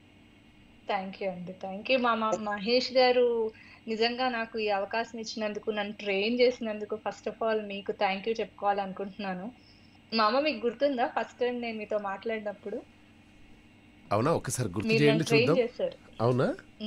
థ్యాంక్ యూ అండి థ్యాంక్ యూ మా మా- మహేష్ గారు నిజంగా నాకు ఈ అవకాశం ఇచ్చినందుకు నన్ను ట్రైన్ చేసినందుకు ఫస్ట్ ఆఫ్ ఆల్ మీకు థ్యాంక్ యూ చెప్పుకోవాలనుకుంటున్నాను మా అమ్మ మీకు గుర్తుందా ఫస్ట్ టైం నేను మీతో మాట్లాడినప్పుడు అవునా ఒకసారి గుర్తు మీరు చేయండి నన్ను ట్రైన్ చూద్దాం చేశారు అవునా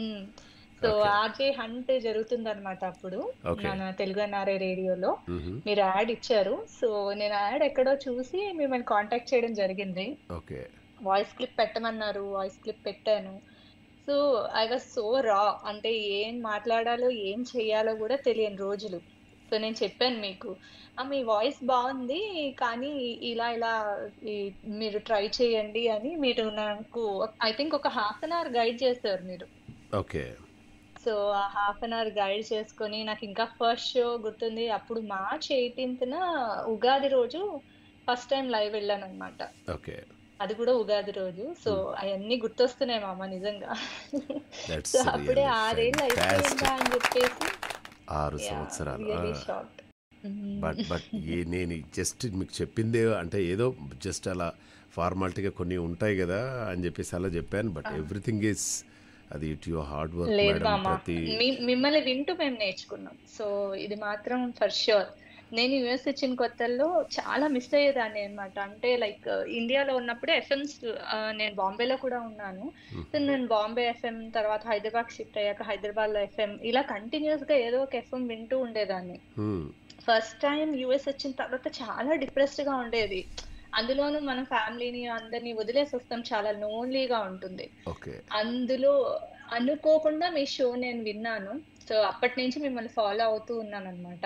సో Okay. ఆర్జే హంట్ జరుగుతుంది అనమాట అప్పుడు Okay. మన తెలుగు ఎన్ఆర్ఐ రేడియోలో మ్హూ. మీరు యాడ్ ఇచ్చారు సో నేను యాడ్ ఎక్కడో చూసి మిమ్మల్ని కాంటాక్ట్ చేయడం జరిగింది ఓకే వాయిస్ క్లిప్ పెట్టమన్నారు వాయిస్ క్లిప్ పెట్టాను సో ఐ వాజ్ సో రా అంటే ఏం మాట్లాడాలో ఏం చెయ్యాలో కూడా తెలియని రోజులు సో నేను చెప్పాను మీకు "ఆ, మీ వాయిస్ బాగుంది కానీ ఇలా ఇలా ఈ- మీరు ట్రై చేయండి అని మీరు నాకు ఐ థింక్ ఒక హాఫ్ అన్ అవర్ గైడ్ చేస్తారు మీరు ఓకే సో ఆ హాఫ్ అన్ అవర్ గైడ్ చేసుకొని నాకు ఇంకా ఫస్ట్ షో గుర్తుంది అప్పుడు మార్చ్ ఎయిటీన్త్న ఉగాది రోజు ఫస్ట్ టైం లైవ్ వెళ్ళాను అనమాట ఓకే అది కూడా ఉగాది రోజు సో అవన్నీ గుర్తొస్తున్నాయి మామ నిజంగా That's సో అప్పుడే really ఆరేళ్ళు అయిపోయిందా అని చెప్పేసి ఆరు సంవత్సరాలు రియలీ ఆ. షార్ట్ బట్ బట్ ఏ నేను జస్ట్ మీకు చెప్పిందే అంటే ఏదో జస్ట్ అలా ఫార్మాలిటీగా కొన్ని ఉంటాయి కదా అని చెప్పేసి అలా చెప్పాను బట్ ఎవ్రీథింగ్ ఈస్ అది ఇట్ యువర్ హార్డ్ వర్క్ లేదు మేడం మామ ప్రతి మీ- మిమ్మల్ని వింటూ మేము నేర్చుకున్నాం సో ఇది మాత్రం ఫర్ ష్యూర్ నేను యుఎస్ వచ్చిన కొత్తల్లో చాలా మిస్ అయ్యేదాన్ని అనమాట అంటే లైక్ ఇండియాలో ఉన్నప్పుడే ఎఫ్ఎంస్ నేను బాంబేలో కూడా ఉన్నాను సో నేను బాంబే ఎఫ్ఎం తర్వాత హైదరాబాద్ షిఫ్ట్ అయ్యాక హైదరాబాద్ లో ఎఫ్ఎం ఇలా కంటిన్యూస్ గా ఏదో ఒక ఎఫ్ఎం వింటూ ఉండేదాన్ని Hmm. ఫస్ట్ టైం యుఎస్ వచ్చిన తర్వాత చాలా డిప్రెస్డ్ గా ఉండేది అందులోనూ మన ఫ్యామిలీని అందరినీ వదిలేసి వస్తాం చాలా లోన్లీగా ఉంటుంది ఓకే అందులో అనుకోకుండా మీ షో నేను విన్నాను సో అప్పటి నుంచి మిమ్మల్ని ఫాలో అవుతూ ఉన్నాను అనమాట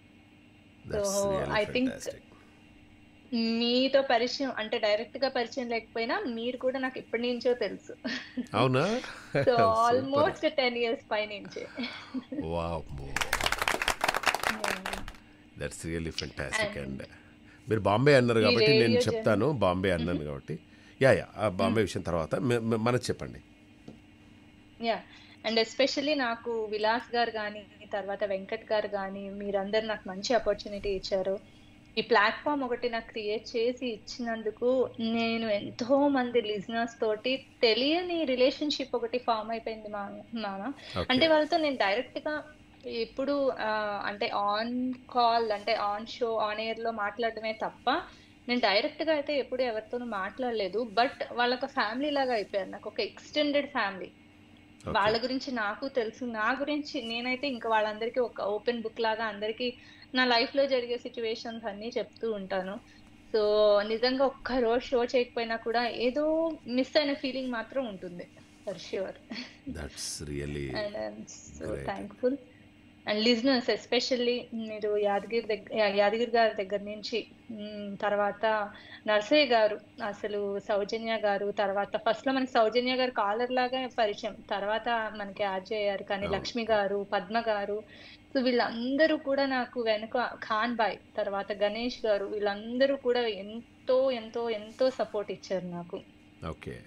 that's So, really I think- fantastic మీతో పరిచయం అంటే డైరెక్ట్ గా పరిచయం లేకపోయినా మీరు కూడా నాకు ఎప్పటి నుంచో తెలుసు అవునా సో ఆల్మోస్ట్ టెన్ ఇయర్స్ పై నుంచే వామ్మో దట్స్ రియల్లీ ఫెంటాస్టిక్ అండ్ మీరు బాంబే అన్నారు ఈ కాబట్టి నేను radio చెప్తాను బాంబే అన్నాను కాబట్టి యా యా ఆ బాంబే విషయం తర్వాత మ- మ- మనకు చెప్పండి యా అండ్ ఎస్పెషల్లీ నాకు విలాస్ గారు కానీ తర్వాత వెంకట్ గారు కానీ మీరందరు నాకు మంచి ఆపర్చునిటీ ఇచ్చారు ఈ ప్లాట్ఫామ్ ఒకటి నాకు క్రియేట్ చేసి ఇచ్చినందుకు నేను ఎంతో మంది లిజనర్స్ తోటి తెలియని రిలేషన్షిప్ ఒకటి ఫామ్ అయిపోయింది మా మామ అంటే ఓకే వాళ్ళతో నేను డైరెక్ట్ గా ఎప్పుడు ఆ, అంటే ఆన్ కాల్ అంటే ఆన్ షో ఆన్ ఎయిర్ లో మాట్లాడటమే తప్ప నేను డైరెక్ట్ గా అయితే ఎప్పుడు ఎవరితోనూ మాట్లాడలేదు బట్ వాళ్ళొక ఫ్యామిలీ లాగా అయిపోయారు నాకు ఒక ఎక్స్టెండెడ్ ఫ్యామిలీ వాళ్ళ గురించి నాకు తెలుసు నా గురించి నేనైతే ఇంకా వాళ్ళందరికీ ఒక ఓపెన్ బుక్ లాగా అందరికీ నా లైఫ్ లో జరిగే సిచ్యువేషన్స్ అన్ని చెప్తూ ఉంటాను సో నిజంగా ఒక్క రోజు షో చేయకపోయినా కూడా ఏదో మిస్ అయిన ఫీలింగ్ మాత్రం ఉంటుంది for sure that's really and I'm so Great. Thankful and listeners especially మీరు యాదగిరి దగ్గర యాదగిరి గారి దగ్గర నుంచి మ్, తర్వాత నర్సయ్య గారు అసలు సౌజన్య గారు తర్వాత ఫస్ట్ లో మనకి సౌజన్య గారు కాలర్ లాగా పరిచయం తర్వాత మనకి ఆర్జే అయ్యారు కానీ అవును. లక్ష్మి గారు పద్మ గారు సో వీళ్ళందరూ కూడా నాకు వెనుక ఖాన్ బాయ్ తర్వాత గణేష్ గారు వీళ్ళందరూ కూడా ఎంతో ఎంతో ఎంతో సపోర్ట్ ఇచ్చారు నాకు ఓకే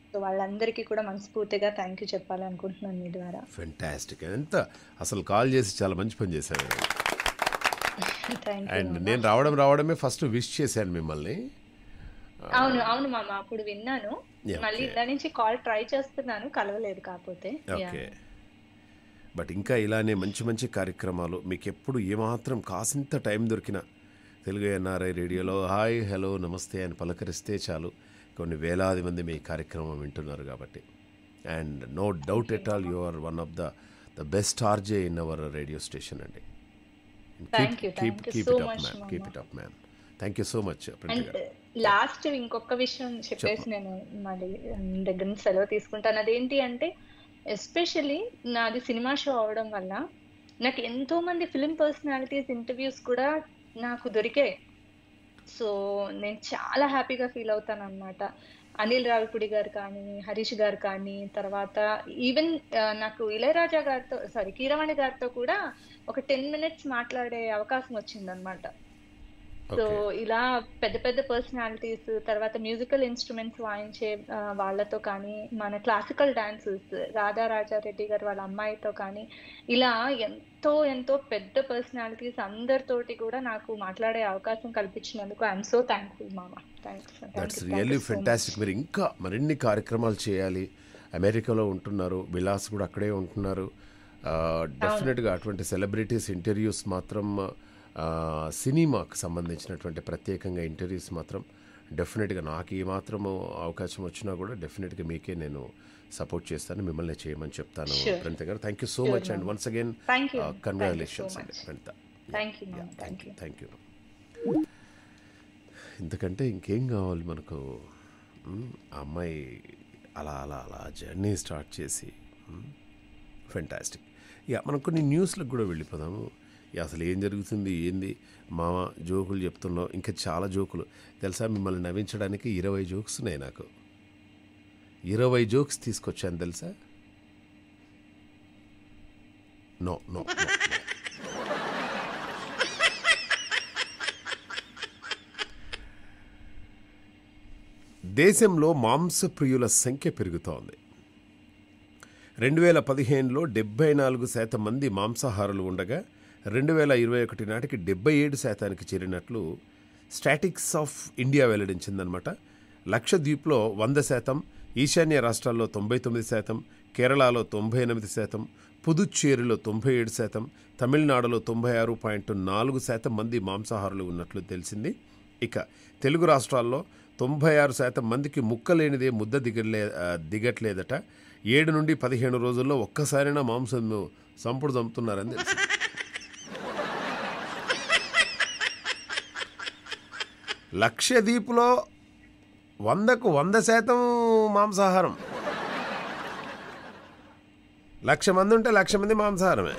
సో వాళ్ళందరికీ కూడా మనస్ఫూర్తిగా థ్యాంక్ యూ చెప్పాలనుకుంటున్నాను మీ ద్వారా ఫెంటాస్టిక్ ఎంత అసలు కాల్ చేసి చాలా మంచి పని చేశారు థ్యాంక్ యూ అండ్ నేను రావడం రావడమే ఫస్ట్ విష్ చేశాను మిమ్మల్ని అవును అవును మామ అప్పుడు విన్నాను Yeah, మళ్ళీ okay. దాని నుంచి కాల్ ట్రై చేస్తున్నాను కలవలేదు కాకపోతే Yeah. ఓకే బట్ ఇంకా ఇలానే మంచి మంచి కార్యక్రమాలు మీకు ఎప్పుడు ఏమాత్రం కాసింత టైం దొరికినా తెలుగు ఎన్ఆర్ఐ రేడియోలో హాయ్ హలో నమస్తే అని పలకరిస్తే చాలు కొన్ని వేలాది మంది మీ కార్యక్రమం వింటున్నారు కాబట్టి and no doubt at all you are one of the the best RJ in our radio station అండి Thank you, keep thank you keep so it up much, ma'am Mama. Keep it up ma'am thank you so much ప్రింట్ అండ్ గారు last ఇంకొక విషయం చెప్పేసి నేను మళ్ళీ మీ దగ్గర నుంచి సెలవు తీసుకుంటాను అదేంటి అంటే ఎస్పెషల్లీ నాది సినిమా షో అవడం వల్ల నాకు ఎంతో మంది ఫిలిం పర్సనాలిటీస్ ఇంటర్వ్యూస్ కూడా నాకు దొరికాయి సో నేను చాలా హ్యాపీగా ఫీల్ అవుతాను అనమాట అనిల్ రావిపూడి గారు కానీ హరీష్ గారు కానీ తర్వాత ఈవెన్ నాకు ఇళయరాజా గారితో సారీ కీరవాణి గారితో కూడా ఒక టెన్ మినిట్స్ మాట్లాడే అవకాశం వచ్చిందనమాట సో ఓకే ఇలా పెద్ద పెద్ద పర్సనాలిటీస్ తర్వాత మ్యూజికల్ ఇన్స్ట్రుమెంట్స్ వాయించే ఆ, వాళ్ళతో కానీ మన క్లాసికల్ డాన్సెస్ రాధా రాజారెడ్డి గారు వాళ్ళ అమ్మాయితో కానీ ఇలా ఎంతో ఎంతో పెద్ద పర్సనాలిటీస్ అందరితోటి కూడా నాకు మాట్లాడే అవకాశం కల్పించినందుకు ఐఎమ్ సో థ్యాంక్ఫుల్ మామ థ్యాంక్స్ దట్స్ రియల్లీ ఫెంటాస్టిక్ మీరు ఇంకా మరిన్ని కార్యక్రమాలు చేయాలి అమెరికాలో ఉంటున్నారు విలాస్ కూడా అక్కడే ఉంటున్నారు డెఫినెట్గా అటువంటి సెలబ్రిటీస్ ఇంటర్వ్యూస్ మాత్రం ఆ, సినిమాకు సంబంధించినటువంటి ప్రత్యేకంగా ఇంటర్వ్యూస్ మాత్రం డెఫినెట్గా నాకు ఏ మాత్రము అవకాశం వచ్చినా కూడా డెఫినెట్గా మీకే నేను సపోర్ట్ చేస్తాను మిమ్మల్ని చేయమని చెప్తాను Sure. ప్రణిత గారు thank you so Sure, much and ma'am. Once again Thank you. Congratulations Thank అండి you so Praneetha thank you ma'am thank thank you you thank you ఇంతకంటే ఇంకేం కావాలి మనకు మ్, ఆ అమ్మాయి అలా అలా అలా జర్నీ స్టార్ట్ చేసి ఫెంటాస్టిక్ ఇక మనం కొన్ని న్యూస్లకు కూడా వెళ్ళిపోదాము ఇక అసలు ఏం జరుగుతుంది ఏంది మామ జోకులు చెప్తున్నావు ఇంకా చాలా జోకులు తెలుసా మిమ్మల్ని నవ్వించడానికి ఇరవై జోక్స్ ఉన్నాయి నాకు ఇరవై జోక్స్ తీసుకొచ్చాను తెలుసా నో నో నో దేశంలో మాంసప్రియుల సంఖ్య పెరుగుతోంది రెండు వేల పదిహేనులో డెబ్బై నాలుగు శాతం మంది మాంసాహారులు ఉండగా రెండు వేల ఇరవై ఒకటి నాటికి డెబ్బై ఏడు శాతానికి చేరినట్లు స్టాటిక్స్ ఆఫ్ ఇండియా వెల్లడించిందనమాట లక్షద్వీప్లో వంద శాతం ఈశాన్య రాష్ట్రాల్లో తొంభై తొమ్మిది శాతం కేరళలో తొంభై ఎనిమిది శాతం పుదుచ్చేరిలో తొంభై ఏడు శాతం తమిళనాడులో తొంభై ఆరు పాయింట్ నాలుగు శాతం మంది మాంసాహారులు ఉన్నట్లు తెలిసింది ఇక తెలుగు రాష్ట్రాల్లో తొంభై ఆరు శాతం మందికి ముక్కలేనిదే ముద్ద దిగలే ఆ, దిగట్లేదట ఏడు నుండి పదిహేను రోజుల్లో ఒక్కసారైనా మాంసం సంపుడు చంపుతున్నారని తెలిసింది లక్షద్వీప్లో వందకు వంద శాతం మాంసాహారం లక్ష మంది ఉంటే లక్ష మంది మాంసాహారమే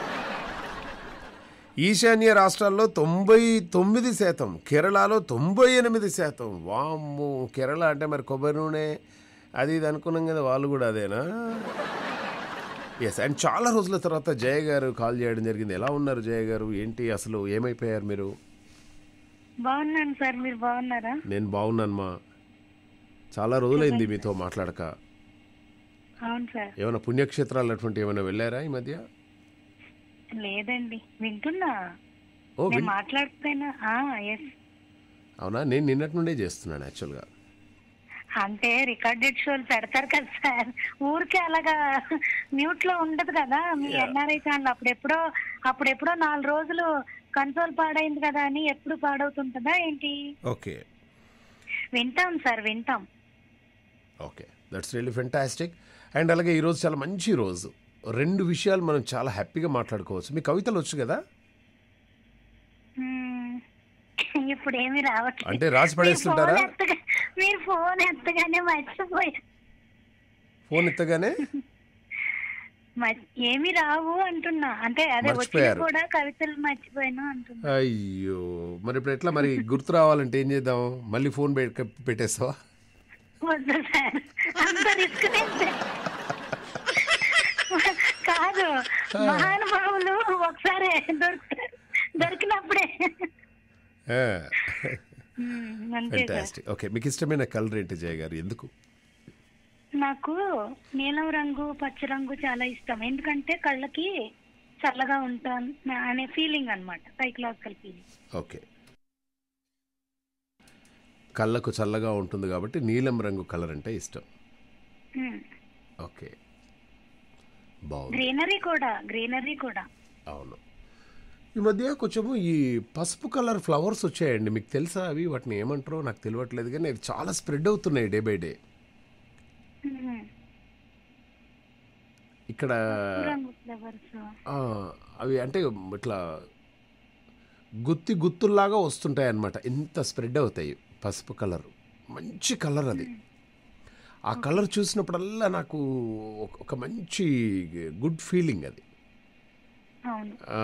ఈశాన్య రాష్ట్రాల్లో తొంభై తొమ్మిది శాతం కేరళలో తొంభై ఎనిమిది శాతం వామ్ము కేరళ అంటే మరి కొబ్బరి నూనె అది ఇది అనుకున్నాం కదా వాళ్ళు కూడా అదేనా ఎస్ అండ్ చాలా రోజుల తర్వాత జయ గారు కాల్ చేయడం జరిగింది ఎలా ఉన్నారు జయ గారు ఏంటి అసలు ఏమైపోయారు మీరు బాగున్నాను సార్ మీరు బాగున్నారా నేను బాగున్నానమ్మా చాలా రోజులైంది మీతో మాట్లాడక అవును సార్ ఏమైనా పుణ్యక్షేత్రాలు అటువంటి ఏమైనా వెళ్ళారా ఈ మధ్య లేదండి వింటున్నా ఓ నేను విన్- మాట్లాడుతున్నా ఎస్ అవునా నేను నిన్నటి నుండే చేస్తున్నాను యాక్చువల్గా అంటే రికార్డెడ్ షోలు పెడతారు కదా సార్ ఊరికే అలాగా మ్యూట్ లో ఉండదు కదా మీ Yeah. ఎన్ఆర్ఐ ఛానల్ అప్పుడెప్పుడో అప్పుడెప్పుడో నాలుగు రోజులు కన్సోల్ పాడైంది కదా అని ఎప్పుడు పాడవుతుంటుందా ఏంటి ఓకే వింటాం సార్ వింటాం okay that's really fantastic and అలాగే ఈరోజు చాలా మంచి రోజు రెండు విషయాలు మనం చాలా హ్యాపీగా మాట్లాడుకోవచ్చు మీ కవితలు వచ్చు కదా మ్మ్. ఇప్పుడు ఏమి రావట్లేదు అంటే రాసి మీరు పడేస్తుంటారా ఫోన్ ఎత్తగా- మీరు ఫోన్ ఎత్తగానే మర్చిపోయారు ఫోన్ ఎత్తగానే మ- ఏమి రావు అంటున్నా అంటే అదే వచ్చి మర్చిపోయారు. కూడా కవితలు మర్చిపోయాను అంటున్నా అయ్యో మరి ఇప్పుడు ఎట్లా మరి గుర్తు రావాలంటే ఏం చేద్దాం మళ్ళీ ఫోన్ పె- పెట్టేస్తావా వద్దు సార్ అంత రిస్క్ కాదు మహానుభావులు ఒకసారి దొరుకుతారు దొరికినప్పుడే మ్మ్, అంతే సార్ ఫెంటాస్టిక్ ఓకే మీకు ఇష్టమైన కలర్ ఏంటి జయ గారు ఎందుకు నాకు నీలం రంగు పచ్చ రంగు చాలా ఇష్టం ఎందుకంటే కళ్ళకి చల్లగా ఉంటాం అనే ఫీలింగ్ అన్నమాట సైకలాజికల్ ఫీలింగ్ ఓకే కళ్ళకు చల్లగా ఉంటుంది కాబట్టి నీలం రంగు కలర్ అంటే ఇష్టం ఓకే బాగుంది గ్రీనరీ కూడా గ్రీనరీ కూడా అవును ఈ మధ్య కొంచెము ఈ పసుపు కలర్ ఫ్లవర్స్ వచ్చాయండి మీకు తెలుసా అవి వాటిని ఏమంటారో నాకు తెలియట్లేదు కానీ అవి చాలా స్ప్రెడ్ అవుతున్నాయి డే బై డే ఉమ్. ఇక్కడ రంగు ఫ్లవర్స్ ఆ, అవి అంటే ఇట్లా గుత్తి గుత్తుల్లాగా వస్తుంటాయి అన్నమాట ఇంత స్ప్రెడ్ అవుతాయి పసుపు కలర్ మంచి కలర్ అది ఆ కలర్ చూసినప్పుడల్లా నాకు ఒక- ఒక మంచి గుడ్ ఫీలింగ్ అది అవును ఆ,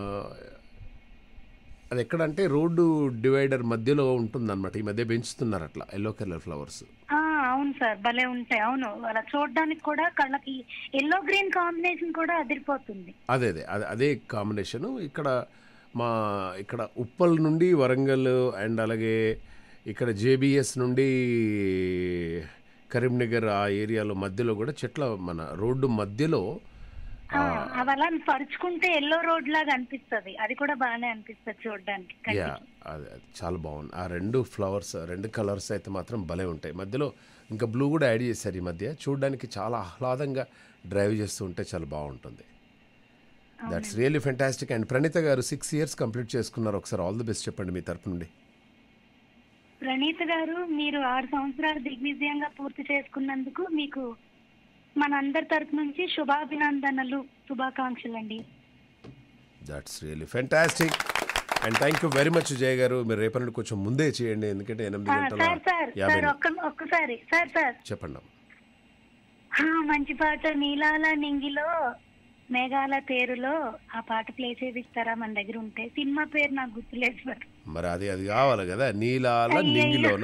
అది ఎక్కడంటే రోడ్డు డివైడర్ మధ్యలో ఉంటుందన్నమాట ఈ మధ్య పెంచుతున్నారు అట్లా ఎల్లో కలర్ ఫ్లవర్స్ ఆ, అవును సార్ భలే ఉంటాయి అవును అలా చూడడానికి కూడా కళ్ళకి ఎల్లో గ్రీన్ కాంబినేషన్ కూడా అదిరిపోతుంది అదే అదే అదే అదే కాంబినేషను ఇక్కడ మా ఇక్కడ ఉప్పల్ నుండి వరంగల్ అండ్ అలాగే ఇక్కడ జేబిఎస్ నుండి కరీంనగర్ ఆ ఏరియాలో మధ్యలో కూడా చెట్ల మన రోడ్డు మధ్యలో ఆ, అవి అలా పరుచుకుంటే ఎల్లో రోడ్ లాగా అనిపిస్తది అది కూడా బాగానే అనిపిస్తుంది చూడడానికి యా అది అది చాలా బాగుంది ఆ రెండు ఫ్లవర్స్ రెండు కలర్స్ అయితే మాత్రం భలే ఉంటాయి మధ్యలో ఇంకా బ్లూ కూడా యాడ్ చేశారు ఈ మధ్య చూడడానికి చాలా ఆహ్లాదంగా డ్రైవ్ చేస్తూ ఉంటే చాలా బాగుంటుంది that's really fantastic and Praneetha గారు సిక్స్ ఇయర్స్ కంప్లీట్ చేసుకున్నారు ఒకసారి ఆల్ ది బెస్ట్ చెప్పండి మీ తరపు నుండి ప్రణీత్ గారు మీరు ఆరు సంవత్సరాలు దిగ్విజయంగా పూర్తి చేసుకున్నందుకు మీకు మనందరి తరపు నుంచి శుభాభినందనలు శుభాకాంక్షలు అండి that's really fantastic and thank you very much Jaya గారు మీరు రేపటి నుండి కొంచెం ముందే చేయండి ఎందుకంటే ఎనిమిది ఆ, గంటల సార్ సార్ యాభై సార్ ఒక్క ఒక్కసారి సార్ సార్ చెప్పండి అమ్మ. ఆ, మంచి పాట నీలాల నింగిలో మేఘాల తేరులో ఆ పాట ప్లే చేపిస్తారా మన దగ్గర ఉంటే సినిమా పేరు నాకు గుర్తులేదు సార్ మరి అది అది కావాలి కదా నీలాల అయ్యయ్యో. నింగిలోన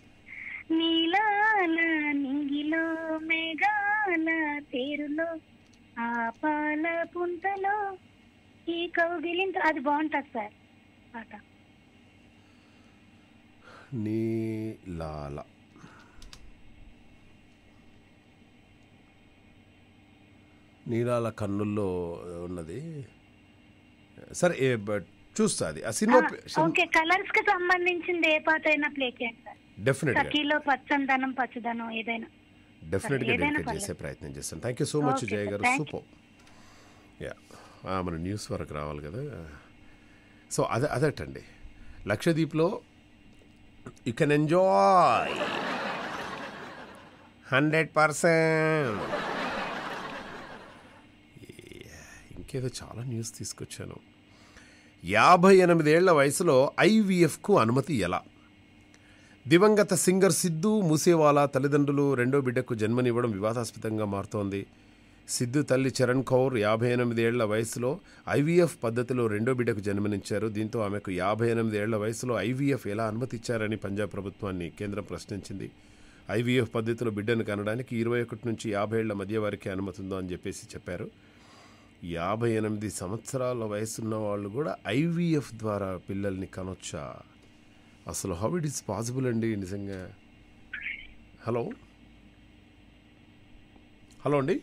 నీలాల నింగిలో మేఘాల తేరులో ఆ పాల పుంతలో ఈ కౌగిలింత అది బాగుంటది సార్ పాట నీలాల నీలాల కన్నుల్లో ఉన్నది సరే ఏ బట్ చూస్తా అది ఆ సినిమా ఓకే కలర్స్ కి సంబంధించింది ఏ పాట అయినా ప్లే చేయండి సార్ డెఫినెట్గా సఖీలో పచ్చందనం పచ్చదనం ఏదైనా డెఫినెట్గా ఏదైనా డెడికేట్ పర్లేదు. చేసే ప్రయత్నం చేస్తాను thank you so much Okay, Jaya sir. గారు Thank you. సూపర్ యా మన న్యూస్ వరకు రావాలి కదా సో అదే అదటండి లక్షద్వీప్లో you can enjoy hundred percent ఇంకేదో చాలా న్యూస్ తీసుకొచ్చాను యాభై ఎనిమిదేళ్ల వయసులో ఐవీఎఫ్కు అనుమతి ఎలా దివంగత సింగర్ సిద్ధు మూసేవాలా తల్లిదండ్రులు రెండో బిడ్డకు జన్మనివ్వడం వివాదాస్పదంగా మారుతోంది సిద్ధు తల్లి చరణ్ కౌర్ యాభై ఎనిమిది ఏళ్ల వయసులో ఐవీఎఫ్ పద్ధతిలో రెండో బిడ్డకు జన్మనిచ్చారు దీంతో ఆమెకు యాభై ఎనిమిది ఏళ్ల వయసులో ఐవీఎఫ్ ఎలా అనుమతిచ్చారని పంజాబ్ ప్రభుత్వాన్ని కేంద్రం ప్రశ్నించింది ఐవీఎఫ్ పద్ధతిలో బిడ్డను కనడానికి ఇరవై ఒకటి నుంచి యాభై ఏళ్ల మధ్య వరకే అనుమతి ఉందో అని చెప్పేసి చెప్పారు యాభై ఎనిమిది సంవత్సరాల వయసున్న వాళ్ళు కూడా ఐవీఎఫ్ ద్వారా పిల్లల్ని కనొచ్చా అసలు హౌ ఇట్ ఈస్ పాసిబుల్ అండి నిజంగా హలో హలో అండి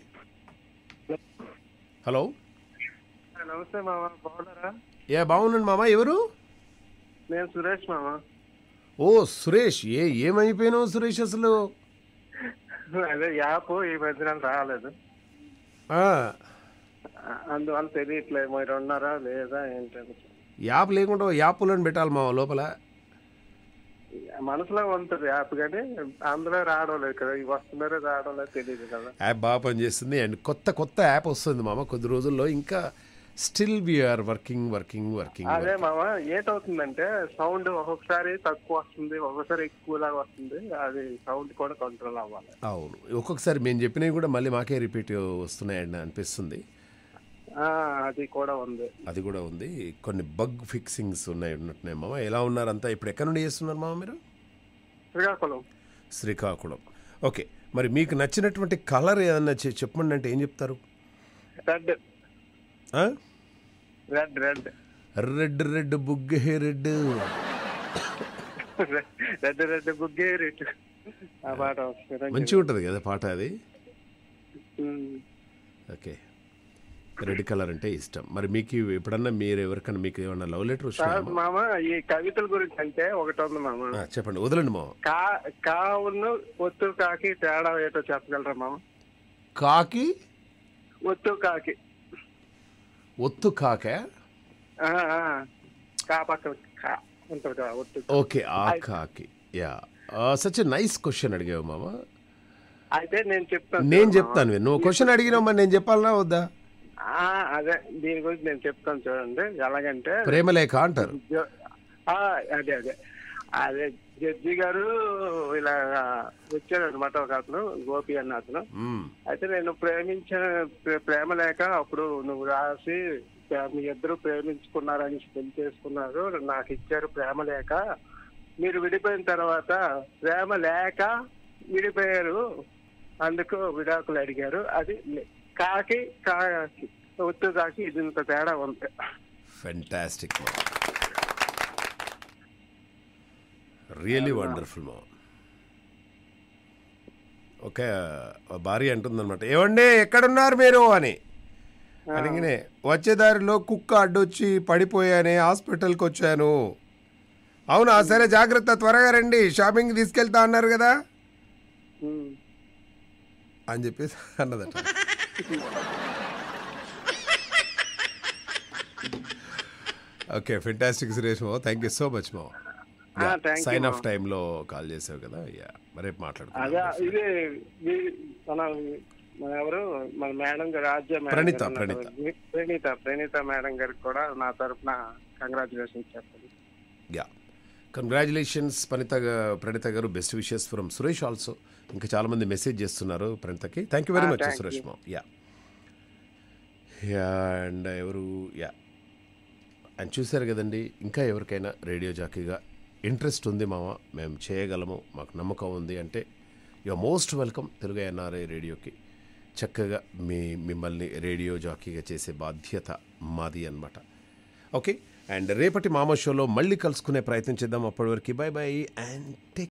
హలో నమస్తే మామ బాగున్నారా ఏ బాగున్నాను మామ ఎవరు నేను సురేష్ మామ ఓ సురేష్ ఏ ఏమైపోయినావు సురేష్ అసలు అదే యాప్ ఈ మధ్యన రాలేదు ఆ, ఆ, అందువల్ల తెలియట్లేదు మీరు ఉన్నారా లేదా ఏంటని యాప్ లేకుండా ఓ యాప్లను పెట్టాలి మామ లోపల మనసులో ఉంటుంది యాప్ కానీ అందులో రావడం లేదు కదా ఇవి వస్తున్నారో రావడం లేదు తెలియదు కదా యాప్ బాగా పనిచేస్తుంది అండ్ కొత్త కొత్త యాప్ వస్తుంది మామ కొద్ది రోజుల్లో ఇంకా still we're working working working అదే మామ ఏటవుతుందంటే సౌండ్ ఒక్కొక్కసారి తక్కువ వస్తుంది ఒక్కొక్కసారి ఎక్కువలాగా వస్తుంది అది సౌండ్ కూడా కంట్రోల్ అవ్వాలి అవును ఒక్కొక్కసారి మేము చెప్పినవి కూడా మళ్ళీ మాకే రిపీట్ వస్తున్నాయని అనిపిస్తుంది ఆ, అది కూడా ఉంది అది కూడా ఉంది కొన్ని బగ్ ఫిక్సింగ్స్ ఉన్నాయి ఉన్నట్టున్నాయి మామ ఎలా ఉన్నారంతా ఇప్పుడు ఎక్కడ నుండి చేస్తున్నారు మామ మీరు శ్రీకాకుళం శ్రీకాకుళం ఓకే మరి మీకు నచ్చినటువంటి కలర్ ఏదన్నా చె- చెప్పండి అంటే ఏం చెప్తారు రెడ్ ఆ? రెడ్ రెడ్ రెడ్ రెడ్ బుగ్గే రెడ్ రెడ్ రెడ్ బుగ్గే రెడ్ ఆ పాట వస్తుంది మంచిగా ఉంటుంది కదా పాట అది ఉమ్. ఓకే రెడ్ కలర్ అంటే ఇష్టం మరి మీకు ఎప్పుడన్నా మీరు ఎవరికన్నా మీకు ఏమన్నా లవ్ లెటర్ సార్ వచ్చినా మామ ఈ కవితల గురించి అంటే ఒకటి ఉంది మామ చెప్పండి వదలండి మా కా కావును ఒత్తు కాకి తేడా ఏటో చెప్పగలరా మామ కాకి ఒత్తు కాకి ఒత్తు కాక ఆ, ఆ. కా పక్కన కా ఉంటుంది కదా ఒత్తు ఓకే ఆ కాకి యా సచ్ నైస్ క్వశ్చన్ అడిగావు మామ అయితే నేను చెప్తాను నేను చూడు చెప్తాను మామ. నువ్వు క్వశ్చన్ అడిగినావు మరి నేను చెప్పాలనా వద్దా ఆ, అదే దీని గురించి నేను చెప్తాను చూడండి ఎలాగంటే ప్రేమలేఖ అంటారు జ- ఆ, అదే అదే అదే జడ్జి గారు ఇలా వచ్చాడు అనమాట ఒక అతను గోపి అన్న అతను మ్మ్. అయితే నేను ప్రేమించిన ప్రే- ప్రేమ లేక అప్పుడు నువ్వు రాసి ప్రే- మీ ఇద్దరు ప్రేమించుకున్నారని పెళ్లి చేసుకున్నారు నాకు ఇచ్చారు ప్రేమ లేక మీరు విడిపోయిన తర్వాత ప్రేమ లేక విడిపోయారు అందుకు విడాకులు అడిగారు అది లే- కాకి కాకి ఒత్తు కాకి ఇది ఇంత తేడా ఉంది ఫెంటాస్టిక్ మా రియలీ వండర్ఫుల్ మా ఓకే భార్య అంటుందన్నమాట ఏమండి ఎక్కడున్నారు మీరు అని అడిగినే వచ్చే దారిలో కుక్క అడ్డొచ్చి పడిపోయానే హాస్పిటల్కి వచ్చాను అవునా సరే జాగ్రత్త త్వరగా రండి షాపింగ్ తీసుకెళ్తా అన్నారు కదా ఉమ్. అని చెప్పేసి అన్నదట ఓకే ఫెంటాస్టిక్ సురేష్ మో థ్యాంక్ యూ సో మచ్ మో Ah, thank you, sign off మామ. టైంలో కాల్ చేసావు కదా యా రేపు అదే మాట్లాడుకుందాం ఇది ఇది మన మన ఎవరు మన మేడం గారు రాజ్య మేడం ప్రణీత, గారు ఉన్నారు. ప్రణీత. ప్రణీత ప్రణీత మేడం గారికి కూడా నా తరపున కంగ్రాచులేషన్స్ చెప్పండి యా కంగ్రాచులేషన్స్ ప్రణీత గా- ప్రణీత గారు best wishes from Suresh also ఇంకా చాలామంది మెసేజ్ చేస్తున్నారు ప్రణీతకి thank you very Ah, much thank Suresh you. మో యా యా అండ్ ఎవరు యా అండ్ చూశారు కదండి ఇంకా ఎవరికైనా రేడియో జాకీగా ఇంట్రెస్ట్ ఉంది మామ మేము చేయగలము మాకు నమ్మకం ఉంది అంటే you most welcome Telugu NRI రేడియోకి చక్కగా మీ మిమ్మల్ని రేడియో జాకీగా చేసే బాధ్యత మాది అన్నమాట ఓకే అండ్ రేపటి మామ షోలో మళ్ళీ కలుసుకునే ప్రయత్నం చేద్దాం అప్పటి వరకు బై బై అండ్ టేక్